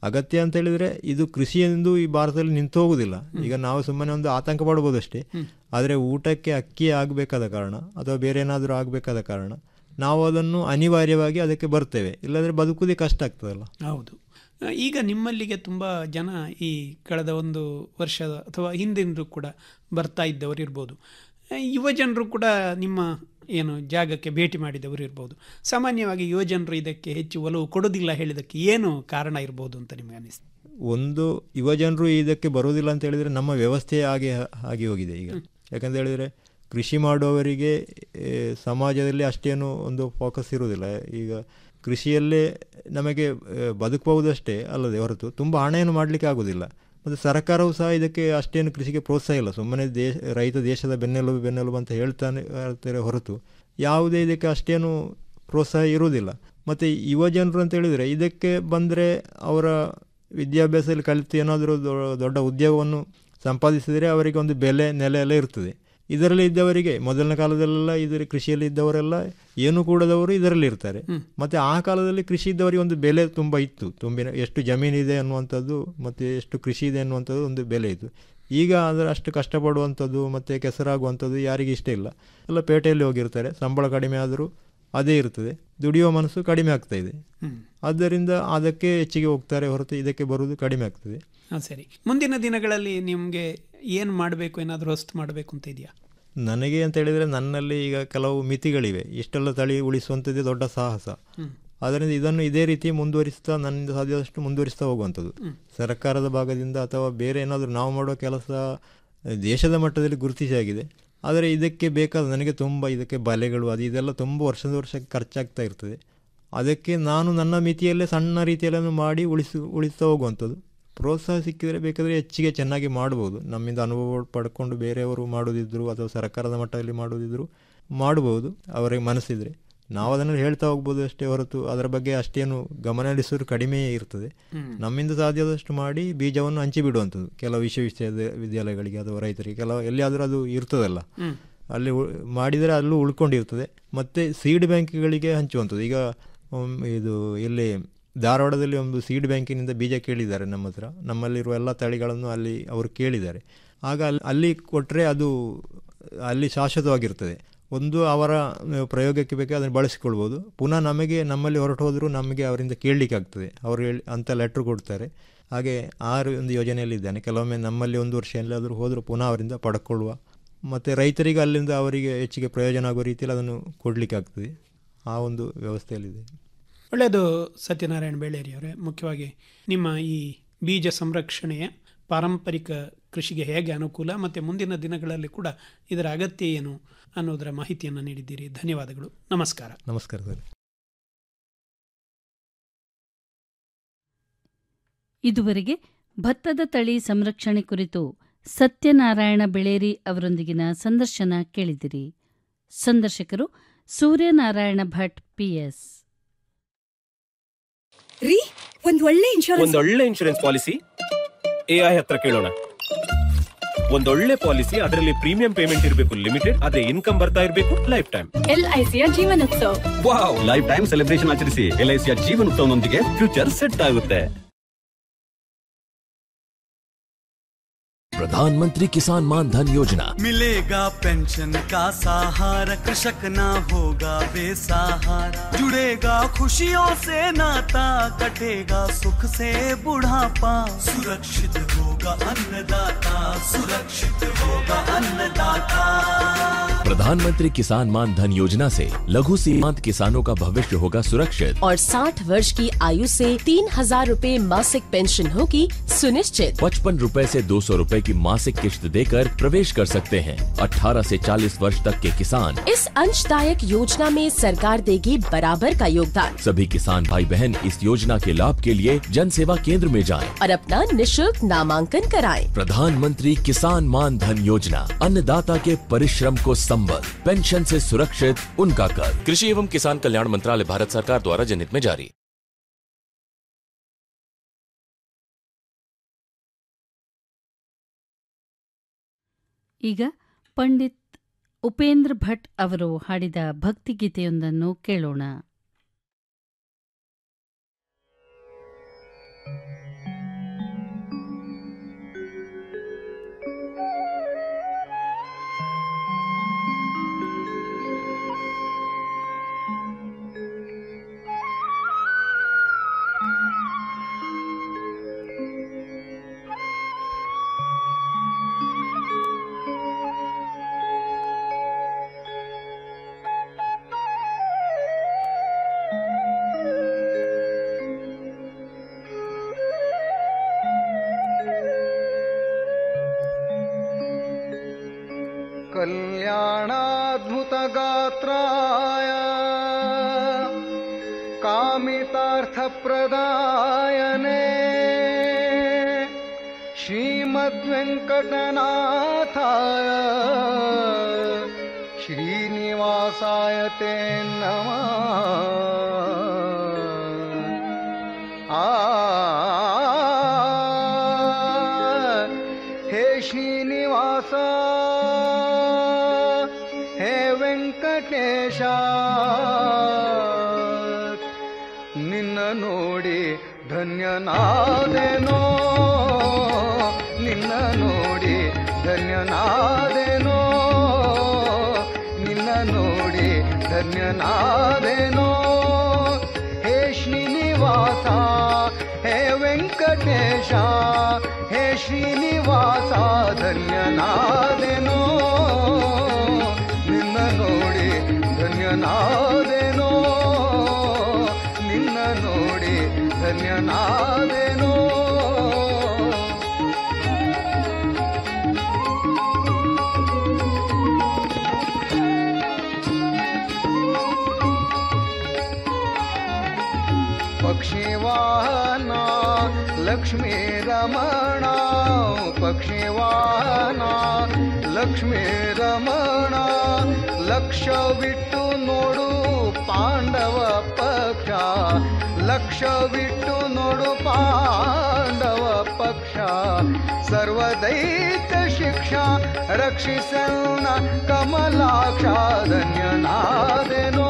ಅಗತ್ಯ ಅಂತ ಹೇಳಿದ್ರೆ ಇದು ಕೃಷಿ ಎಂದು ಈ ಭಾರತದಲ್ಲಿ ನಿಂತು ಹೋಗುದಿಲ್ಲ ಈಗ ನಾವು ಸುಮ್ಮನೆ ಒಂದು ಆತಂಕ ಪಡ್ಬೋದು ಅಷ್ಟೇ ಆದರೆ ಊಟಕ್ಕೆ ಅಕ್ಕಿ ಆಗಬೇಕಾದ ಕಾರಣ ಅಥವಾ ಬೇರೆ ಏನಾದರೂ ಆಗಬೇಕಾದ ಕಾರಣ ನಾವು ಅದನ್ನು ಅನಿವಾರ್ಯವಾಗಿ ಅದಕ್ಕೆ ಬರ್ತೇವೆ ಇಲ್ಲದ್ರೆ ಬದುಕುವುದೇ ಕಷ್ಟ ಆಗ್ತದಲ್ಲ ಹೌದು ಆ, ಈಗ ನಿಮ್ಮಲ್ಲಿಗೆ ತುಂಬ ಜನ ಈ ಕಳೆದ ಒಂದು ವರ್ಷ ಅಥವಾ ಹಿಂದಿಂದೂ ಕೂಡ ಬರ್ತಾ ಇದ್ದವರು ಇರ್ಬೋದು ಆ, ಯುವ ಜನರು ಕೂಡ ನಿಮ್ಮ ಏನು ಜಾಗಕ್ಕೆ ಭೇಟಿ ಮಾಡಿದವರು ಇರ್ಬೋದು ಸಾಮಾನ್ಯವಾಗಿ ಯುವ ಜನರು ಇದಕ್ಕೆ ಹೆಚ್ಚು ಒಲವು ಕೊಡೋದಿಲ್ಲ ಹೇಳಿದಕ್ಕೆ ಏನು ಕಾರಣ ಇರ್ಬೋದು ಅಂತ ನಿಮಗೆ ಅನಿಸ್ತದೆ ಒಂದು ಯುವ ಜನರು ಇದಕ್ಕೆ ಬರುವುದಿಲ್ಲ ಅಂತ ಹೇಳಿದರೆ ನಮ್ಮ ವ್ಯವಸ್ಥೆ ಹಾಗೆ ಆಗಿ ಹೋಗಿದೆ ಈಗ ಯಾಕಂತ ಹೇಳಿದರೆ ಕೃಷಿ ಮಾಡುವವರಿಗೆ ಏ, ಸಮಾಜದಲ್ಲಿ ಅಷ್ಟೇನು ಒಂದು ಫೋಕಸ್ ಇರುವುದಿಲ್ಲ ಈಗ ಕೃಷಿಯಲ್ಲೇ ನಮಗೆ ಆ, ಬದುಕಬಹುದಷ್ಟೇ ಅಲ್ಲದೆ ಹೊರತು ತುಂಬ ಹಣವನ್ನು ಮಾಡಲಿಕ್ಕೆ ಆಗೋದಿಲ್ಲ ಮತ್ತು ಸರ್ಕಾರವು ಸಹ ಇದಕ್ಕೆ ಅಷ್ಟೇನು ಕೃಷಿಗೆ ಪ್ರೋತ್ಸಾಹ ಇಲ್ಲ ಸುಮ್ಮನೆ ದೇಶ ರೈತ ದೇಶದ ಬೆನ್ನೆಲುಬು ಬೆನ್ನೆಲುಬು ಅಂತ ಹೇಳ್ತಾನೆ ಹೇಳ್ತಾರೆ ಹೊರತು ಯಾವುದೇ ಇದಕ್ಕೆ ಅಷ್ಟೇನು ಪ್ರೋತ್ಸಾಹ ಇರುವುದಿಲ್ಲ ಮತ್ತು ಯುವ ಜನರು ಅಂತ ಹೇಳಿದರೆ ಇದಕ್ಕೆ ಬಂದರೆ ಅವರ ವಿದ್ಯಾಭ್ಯಾಸದಲ್ಲಿ ಕಲಿತು ಏನಾದರೂ ದೊ- ದೊಡ್ಡ ಉದ್ಯೋಗವನ್ನು ಸಂಪಾದಿಸಿದರೆ ಅವರಿಗೆ ಒಂದು ಬೆಲೆ ನೆಲೆ ಎಲ್ಲ ಇರ್ತದೆ ಇದರಲ್ಲಿ ಇದ್ದವರಿಗೆ ಮೊದಲನೇ ಕಾಲದಲ್ಲೆಲ್ಲ ಇದರ ಕೃಷಿಯಲ್ಲಿ ಇದ್ದವರೆಲ್ಲ ಏನು ಕೂಡದವರು ಇದರಲ್ಲಿ ಇರ್ತಾರೆ ಮತ್ತು ಆ ಕಾಲದಲ್ಲಿ ಕೃಷಿ ಇದ್ದವರಿಗೆ ಒಂದು ಬೆಲೆ ತುಂಬ ಇತ್ತು ತುಂಬಿನ ಎಷ್ಟು ಜಮೀನಿದೆ ಅನ್ನುವಂಥದ್ದು ಮತ್ತು ಎಷ್ಟು ಕೃಷಿ ಇದೆ ಅನ್ನುವಂಥದ್ದು ಒಂದು ಬೆಲೆ ಇತ್ತು ಈಗ ಅದರ ಅಷ್ಟು ಕಷ್ಟಪಡುವಂಥದ್ದು ಮತ್ತು ಕೆಸರಾಗುವಂಥದ್ದು ಯಾರಿಗೆ ಇಷ್ಟ ಇಲ್ಲ ಎಲ್ಲ ಪೇಟೆಯಲ್ಲಿ ಹೋಗಿರ್ತಾರೆ ಸಂಬಳ ಕಡಿಮೆ ಆದರೂ ಅದೇ ಇರ್ತದೆ ದುಡಿಯುವ ಮನಸ್ಸು ಕಡಿಮೆ ಆಗ್ತಾ ಇದೆ ಆದ್ದರಿಂದ ಅದಕ್ಕೆ ಹೆಚ್ಚಿಗೆ ಹೋಗ್ತಾರೆ ಹೊರತು ಇದಕ್ಕೆ ಬರುವುದು ಕಡಿಮೆ ಆಗ್ತದೆ ಹಾಂ ಸರಿ ಮುಂದಿನ ದಿನಗಳಲ್ಲಿ ನಿಮಗೆ ಏನು ಮಾಡಬೇಕು ಏನಾದರೂ ಹೊಸ್ತು ಮಾಡಬೇಕು ಅಂತ ಇದೆಯಾ ನನಗೆ ಅಂತ ಹೇಳಿದರೆ ನನ್ನಲ್ಲಿ ಈಗ ಕೆಲವು ಮಿತಿಗಳಿವೆ ಇಷ್ಟೆಲ್ಲ ತಳಿ ಉಳಿಸುವಂಥದ್ದೇ ದೊಡ್ಡ ಸಾಹಸ ಆದ್ದರಿಂದ ಇದನ್ನು ಇದೇ ರೀತಿ ಮುಂದುವರಿಸ್ತಾ ನನ್ನಿಂದ ಸಾಧ್ಯದಷ್ಟು ಮುಂದುವರಿಸ್ತಾ ಹೋಗುವಂಥದ್ದು ಸರ್ಕಾರದ ಭಾಗದಿಂದ ಅಥವಾ ಬೇರೆ ಏನಾದರೂ ನಾವು ಮಾಡುವ ಕೆಲಸ ದೇಶದ ಮಟ್ಟದಲ್ಲಿ ಗುರುತಿಸಿ ಆಗಿದೆ ಆದರೆ ಇದಕ್ಕೆ ಬೇಕಾದ ನನಗೆ ತುಂಬ ಇದಕ್ಕೆ ಬಲೆಗಳು ಅದು ಇದೆಲ್ಲ ತುಂಬ ವರ್ಷದ ವರ್ಷ ಖರ್ಚಾಗ್ತಾ ಇರ್ತದೆ ಅದಕ್ಕೆ ನಾನು ನನ್ನ ಮಿತಿಯಲ್ಲೇ ಸಣ್ಣ ರೀತಿಯಲ್ಲೂ ಮಾಡಿ ಉಳಿಸಿ ಉಳಿಸ್ತಾ ಹೋಗುವಂಥದ್ದು ಪ್ರೋತ್ಸಾಹ ಸಿಕ್ಕಿದರೆ ಬೇಕಾದರೆ ಹೆಚ್ಚಿಗೆ ಚೆನ್ನಾಗಿ ಮಾಡ್ಬೋದು ನಮ್ಮಿಂದ ಅನುಭವ ಪಡ್ಕೊಂಡು ಬೇರೆಯವರು ಮಾಡೋದಿದ್ರು ಅಥವಾ ಸರ್ಕಾರದ ಮಟ್ಟದಲ್ಲಿ ಮಾಡೋದಿದ್ರು ಮಾಡ್ಬೋದು ಅವರಿಗೆ ಮನಸ್ಸಿದ್ರೆ ನಾವು ಅದನ್ನು ಹೇಳ್ತಾ ಹೋಗ್ಬೋದು ಅಷ್ಟೇ ಹೊರತು ಅದರ ಬಗ್ಗೆ ಅಷ್ಟೇನು ಗಮನ ಹರಿಸೋರು ಕಡಿಮೆ ಇರ್ತದೆ ನಮ್ಮಿಂದ ಸಾಧ್ಯದಷ್ಟು ಮಾಡಿ ಬೀಜವನ್ನು ಹಂಚಿ ಬಿಡುವಂಥದ್ದು ಕೆಲವು ವಿಶ್ವವಿದ್ಯಾಲಯ ವಿದ್ಯಾಲಯಗಳಿಗೆ ಅಥವಾ ರೈತರಿಗೆ ಕೆಲವು ಎಲ್ಲಿಯಾದರೂ ಅದು ಇರ್ತದಲ್ಲ ಅಲ್ಲಿ ಉ- ಮಾಡಿದರೆ ಅಲ್ಲೂ ಉಳ್ಕೊಂಡಿರ್ತದೆ ಮತ್ತು ಸೀಡ್ ಬ್ಯಾಂಕ್ಗಳಿಗೆ ಹಂಚುವಂಥದ್ದು ಈಗ ಒಮ್, ಇದು ಇಲ್ಲಿ ಧಾರವಾಡದಲ್ಲಿ ಒಂದು ಸೀಡ್ ಬ್ಯಾಂಕಿನಿಂದ ಬೀಜ ಕೇಳಿದ್ದಾರೆ ನಮ್ಮ ಹತ್ರ ನಮ್ಮಲ್ಲಿರುವ ಎಲ್ಲ ತಳಿಗಳನ್ನು ಅಲ್ಲಿ ಅವರು ಕೇಳಿದ್ದಾರೆ ಆಗ ಅಲ್ಲಿ ಅಲ್ಲಿ ಕೊಟ್ಟರೆ ಅದು ಅಲ್ಲಿ ಶಾಶ್ವತವಾಗಿರ್ತದೆ ಒಂದು ಅವರ ಆ, ಪ್ರಯೋಗಕ್ಕೆ ಬೇಕಾಗಿ ಅದನ್ನು ಬಳಸಿಕೊಳ್ಬೋದು ಪುನಃ ನಮಗೆ ನಮ್ಮಲ್ಲಿ ಹೊರಟು ಹೋದರೂ ನಮಗೆ ಅವರಿಂದ ಕೇಳಲಿಕ್ಕೆ ಆಗ್ತದೆ ಅವರು ಹೇಳಿ ಅಂತ ಲೆಟ್ರ್ ಕೊಡ್ತಾರೆ ಹಾಗೆ ಆ ರ- ಒಂದು ಯೋಜನೆಯಲ್ಲಿದ್ದಾನೆ ಕೆಲವೊಮ್ಮೆ ನಮ್ಮಲ್ಲಿ ಒಂದು ವರ್ಷ ಎಲ್ಲಾದರೂ ಹೋದರೂ ಪುನಃ ಅವರಿಂದ ಪಡ್ಕೊಳ್ಳುವ ಮತ್ತು ರೈತರಿಗೆ ಅಲ್ಲಿಂದ ಅವರಿಗೆ ಹೆಚ್ಚಿಗೆ ಪ್ರಯೋಜನ ಆಗುವ ರೀತಿಯಲ್ಲಿ ಅದನ್ನು ಕೊಡಲಿಕ್ಕೆ ಆಗ್ತದೆ ಆ ಒಂದು ವ್ಯವಸ್ಥೆಯಲ್ಲಿದೆ ಒಳ್ಳೆಯದು ಸತ್ಯನಾರಾಯಣ ಬೇಳೇರಿಯವರೇ ಮುಖ್ಯವಾಗಿ ನಿಮ್ಮ ಈ ಬೀಜ ಸಂರಕ್ಷಣೆಯ ಪಾರಂಪರಿಕ ಕೃಷಿಗೆ ಹೇಗೆ ಅನುಕೂಲ ಮತ್ತು ಮುಂದಿನ ದಿನಗಳಲ್ಲಿ ಕೂಡ ಇದರ ಅಗತ್ಯ ಏನು ಅನ್ನೋದರ ಮಾಹಿತಿಯನ್ನು ನೀಡಿದ್ದೀರಿ ಧನ್ಯವಾದಗಳು ನಮಸ್ಕಾರ ನಮಸ್ಕಾರ ಸರ್ ಇದುವರೆಗೆ ಭತ್ತದ ತಳಿ ಸಂರಕ್ಷಣೆ ಕುರಿತು ಸತ್ಯನಾರಾಯಣ ಬೆಳೇರಿ ಅವರೊಂದಿಗಿನ ಸಂದರ್ಶನ ಕೇಳಿದಿರಿ ಸಂದರ್ಶಕರು ಸೂರ್ಯನಾರಾಯಣ ಭಟ್ ಪಿಎಸ್ ರೀ ಒಂದ್ ಒಳ್ಳೆ ಇನ್ಶೂರೆನ್ಸ್ ಒಂದೊಳ್ಳೆ ಇನ್ಶೂರೆನ್ಸ್ ಪಾಲಿಸಿ ಎಐ ಹತ್ರ ಕೇಳೋಣ ಒಂದೊಳ್ಳೆ ಪಾಲಿಸಿ ಅದರಲ್ಲಿ ಪ್ರೀಮಿಯಂ ಪೇಮೆಂಟ್ ಇರಬೇಕು ಲಿಮಿಟೆಡ್ ಅದೇ ಇನ್ಕಮ್ ಬರ್ತಾ ಇರಬೇಕು ಲೈಫ್ ಟೈಮ್ ಎಲ್ಐಸಿಯ ಜೀವನೋತ್ಸವ ವಾವ್ ಲೈಫ್ ಟೈಮ್ ಸೆಲೆಬ್ರೇಷನ್ ಆಚರಿಸಿ ಎಲ್ಐಸಿಯ ಜೀವನ ಉತ್ಸವನೊಂದಿಗೆ ಫ್ಯೂಚರ್ ಸೆಟ್ ಆಗುತ್ತೆ प्रधानमंत्री किसान मान धन योजना मिलेगा पेंशन का सहारा कृषक ना होगा बेसहारा जुड़ेगा खुशियों से नाता कटेगा सुख से बुढ़ापा सुरक्षित होगा अन्नदाता सुरक्षित होगा अन्नदाता प्रधानमंत्री किसान मान धन योजना से लघु सीमांत किसानों का भविष्य होगा सुरक्षित और 60 वर्ष की आयु से तीन हजार रूपए मासिक पेंशन होगी सुनिश्चित पचपन रूपए से दो सौ रूपए की मासिक किश्त देकर प्रवेश कर सकते हैं 18 से 40 वर्ष तक के किसान इस अंशदायक योजना में सरकार देगी बराबर का योगदान सभी किसान भाई बहन इस योजना के लाभ के लिए जन सेवा केंद्र में जाएं। और अपना निशुल्क नामांकन कराएं। प्रधानमंत्री किसान मान धन योजना अन्नदाता के परिश्रम को संबल पेंशन से सुरक्षित उनका कर कृषि एवं किसान कल्याण मंत्रालय भारत सरकार द्वारा जनहित में जारी ಈಗ ಪಂಡಿತ್ ಉಪೇಂದ್ರ ಭಟ್ ಅವರು ಹಾಡಿದ ಭಕ್ತಿಗೀತೆಯೊಂದನ್ನು ಕೇಳೋಣ कल्याणाद्भुतगात्राय कामितार्थप्रदायने श्रीमद्वेङ्कटनाथाय श्रीनिवासाय ते नमः आ हे श्रीनिवास हे ವೆಂಕಟೇಶ ನಿನ್ನ ನೋಡಿ ಧನ್ಯನಾದೆನೋ ನಿನ್ನ ನೋಡಿ ಧನ್ಯನಾದೆನೋ ನಿನ್ನ ನೋಡಿ ಧನ್ಯನಾದೆನೋ ಹೇ ಶ್ರೀನಿವಾಸ ಹೇ ವೆಂಕಟೇಶ ಹೇ ಶ್ರೀನಿವಾಸ ಧನ್ಯನಾದೆನೋ ನಿನ್ನ ನೋಡಿ ಧನ್ಯನಾದೆನೋ ನಿನ್ನ ನೋಡಿ ಧನ್ಯನಾದೆನೋ ಪಕ್ಷಿವಾಹನ ಲಕ್ಷ್ಮೀ ರಮಣ ಪಕ್ಷಿವಾಹನ ಲಕ್ಷ್ಮೀ ರಮಣ ಲಕ್ಷವಿಟ್ಟು ನೋಡು ಪಾಂಡವ ಪಕ್ಷ ಲಕ್ಷವಿಟ್ಟು ನೋಡು ಪಾಂಡವ ಪಕ್ಷ ಸರ್ವದೈತ ಶಿಕ್ಷಾ ರಕ್ಷಿಸನ್ನ ಕಮಲಾಕ್ಷ ಧನ್ಯನಾದೆನೋ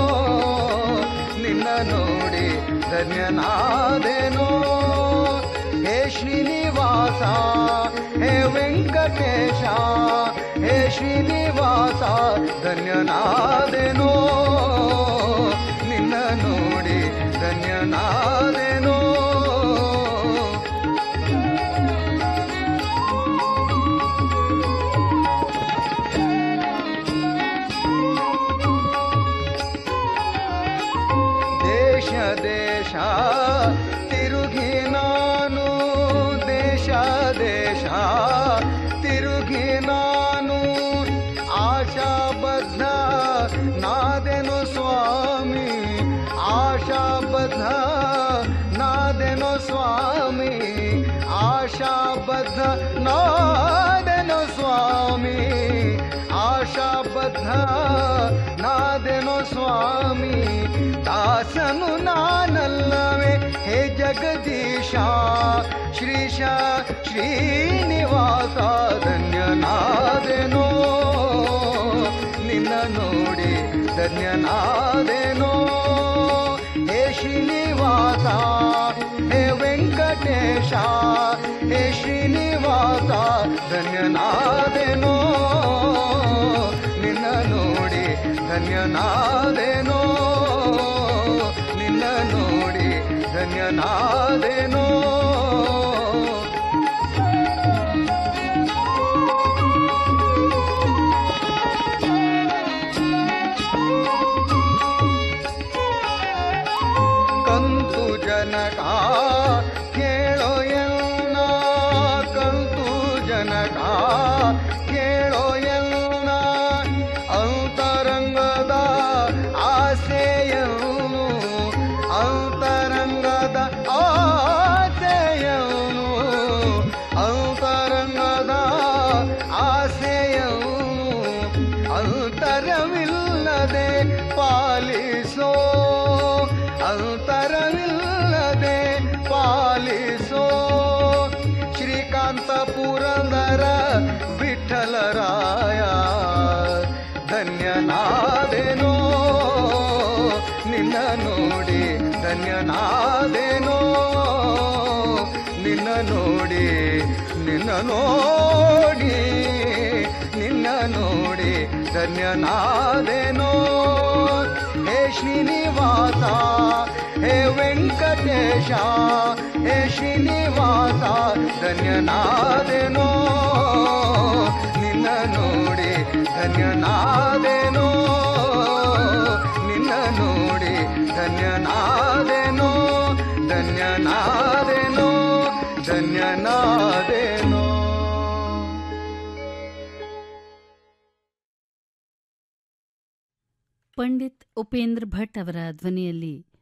ನಿನ್ನ ನೋಡಿ ಧನ್ಯನಾದೆನೋ ಹೇ ಶ್ರೀನಿವಾಸ ಹೇ ವೆಂಕಟೇಶ ಹೇ ಶ್ರೀನಿವಾಸ ಧನ್ಯನಾದೆನೋ ನಿನ್ನ ನೋಡಿ ಧನ್ಯನಾದೆನೋ ದೇಶ ದೇಶ ತಿರುಗಿ ನಾನು ದೇಶ ದೇಶ ತಿರುಗಿ ನಾನು ಆಶಾಬದ್ಧ ನಾದೆನು ಸ್ವಾಮಿ ಆಶಾಬದ್ಧ ನಾದೆನು ಸ್ವಾಮಿ ಆಶಾಬದ್ಧ ನಾದೆನು ಸ್ವಾಮಿ ಆಶಾಬದ್ಧ ನಾದೆನು ಸ್ವಾಮಿ ದಾಸನು ನಾನಲ್ಲವೇ ಹೇ ಜಗದೀಶ ಶ್ರೀಶ ಶ್ರೀನಿವಾಸ ಧನ್ಯನಾದೆನೋ ನಿನ್ನ ನೋಡಿ ಧನ್ಯನಾದೆನೋ ಹೇ ಶ್ರೀನಿವಾಸ ಹೇ ವೆಂಕಟೇಶ ಹೇ ಶ್ರೀನಿವಾಸ ಧನ್ಯನಾದೆನೋ ನಿನ್ನ ನೋಡಿ ಧನ್ಯನಾದೆನೋ ನಿನ್ನ ನೋಡಿ ಧನ್ಯನಾದೆನೋ ಕಂತು ಜನಕ ಕೇಳೋ ಎನ್ನ ಕಂತು ಜನಕ ಕೇಳೋ ಎನ್ನ ಅಂತರಂಗದ ಆಸೆಯನ್ನು ಅಂತರಂಗದ ಆಸೆಯನ್ನು ಅಂತರಂಗದ ಆಸೆಯನ್ನು ಅಂತರವಿಲ್ಲದೆ ಪಾಲಿಸೋ ಅಂತರವಿಲ್ಲದೆ ಪಾಲಿಸೋ ಶ್ರೀಕಾಂತ ಪುರಂದರ ವಿಠಲರಾಯ ಧನ್ಯನಾದೆನೋ ನಿನ್ನ ನೋಡಿ ಧನ್ಯನಾದೆನೋ ನಿನ್ನ ನೋಡಿ ನಿನ್ನ ನೋಡಿ ನಿನ್ನ ನೋಡಿ ಧನ್ಯನಾದೆನೋ ಹೇ ಶ್ರೀನಿವಾಸ ಹೇ ವೆಂಕಟೇಶ ಹೇ ಶ್ರೀನಿವಾಸ ಧನ್ಯನಾದೆನೋ ನಿನ್ನ ನೋಡಿ ಧನ್ಯನಾದೆನೋ ನಿನ್ನ ನೋಡಿ ಧನ್ಯನಾದೆನೋ ಧನ್ಯನಾದೆನೋ ಧನ್ಯನಾದೆನೋ ಪಂಡಿತ್ ಉಪೇಂದ್ರ ಭಟ್ ಅವರ ಧ್ವನಿಯಲ್ಲಿ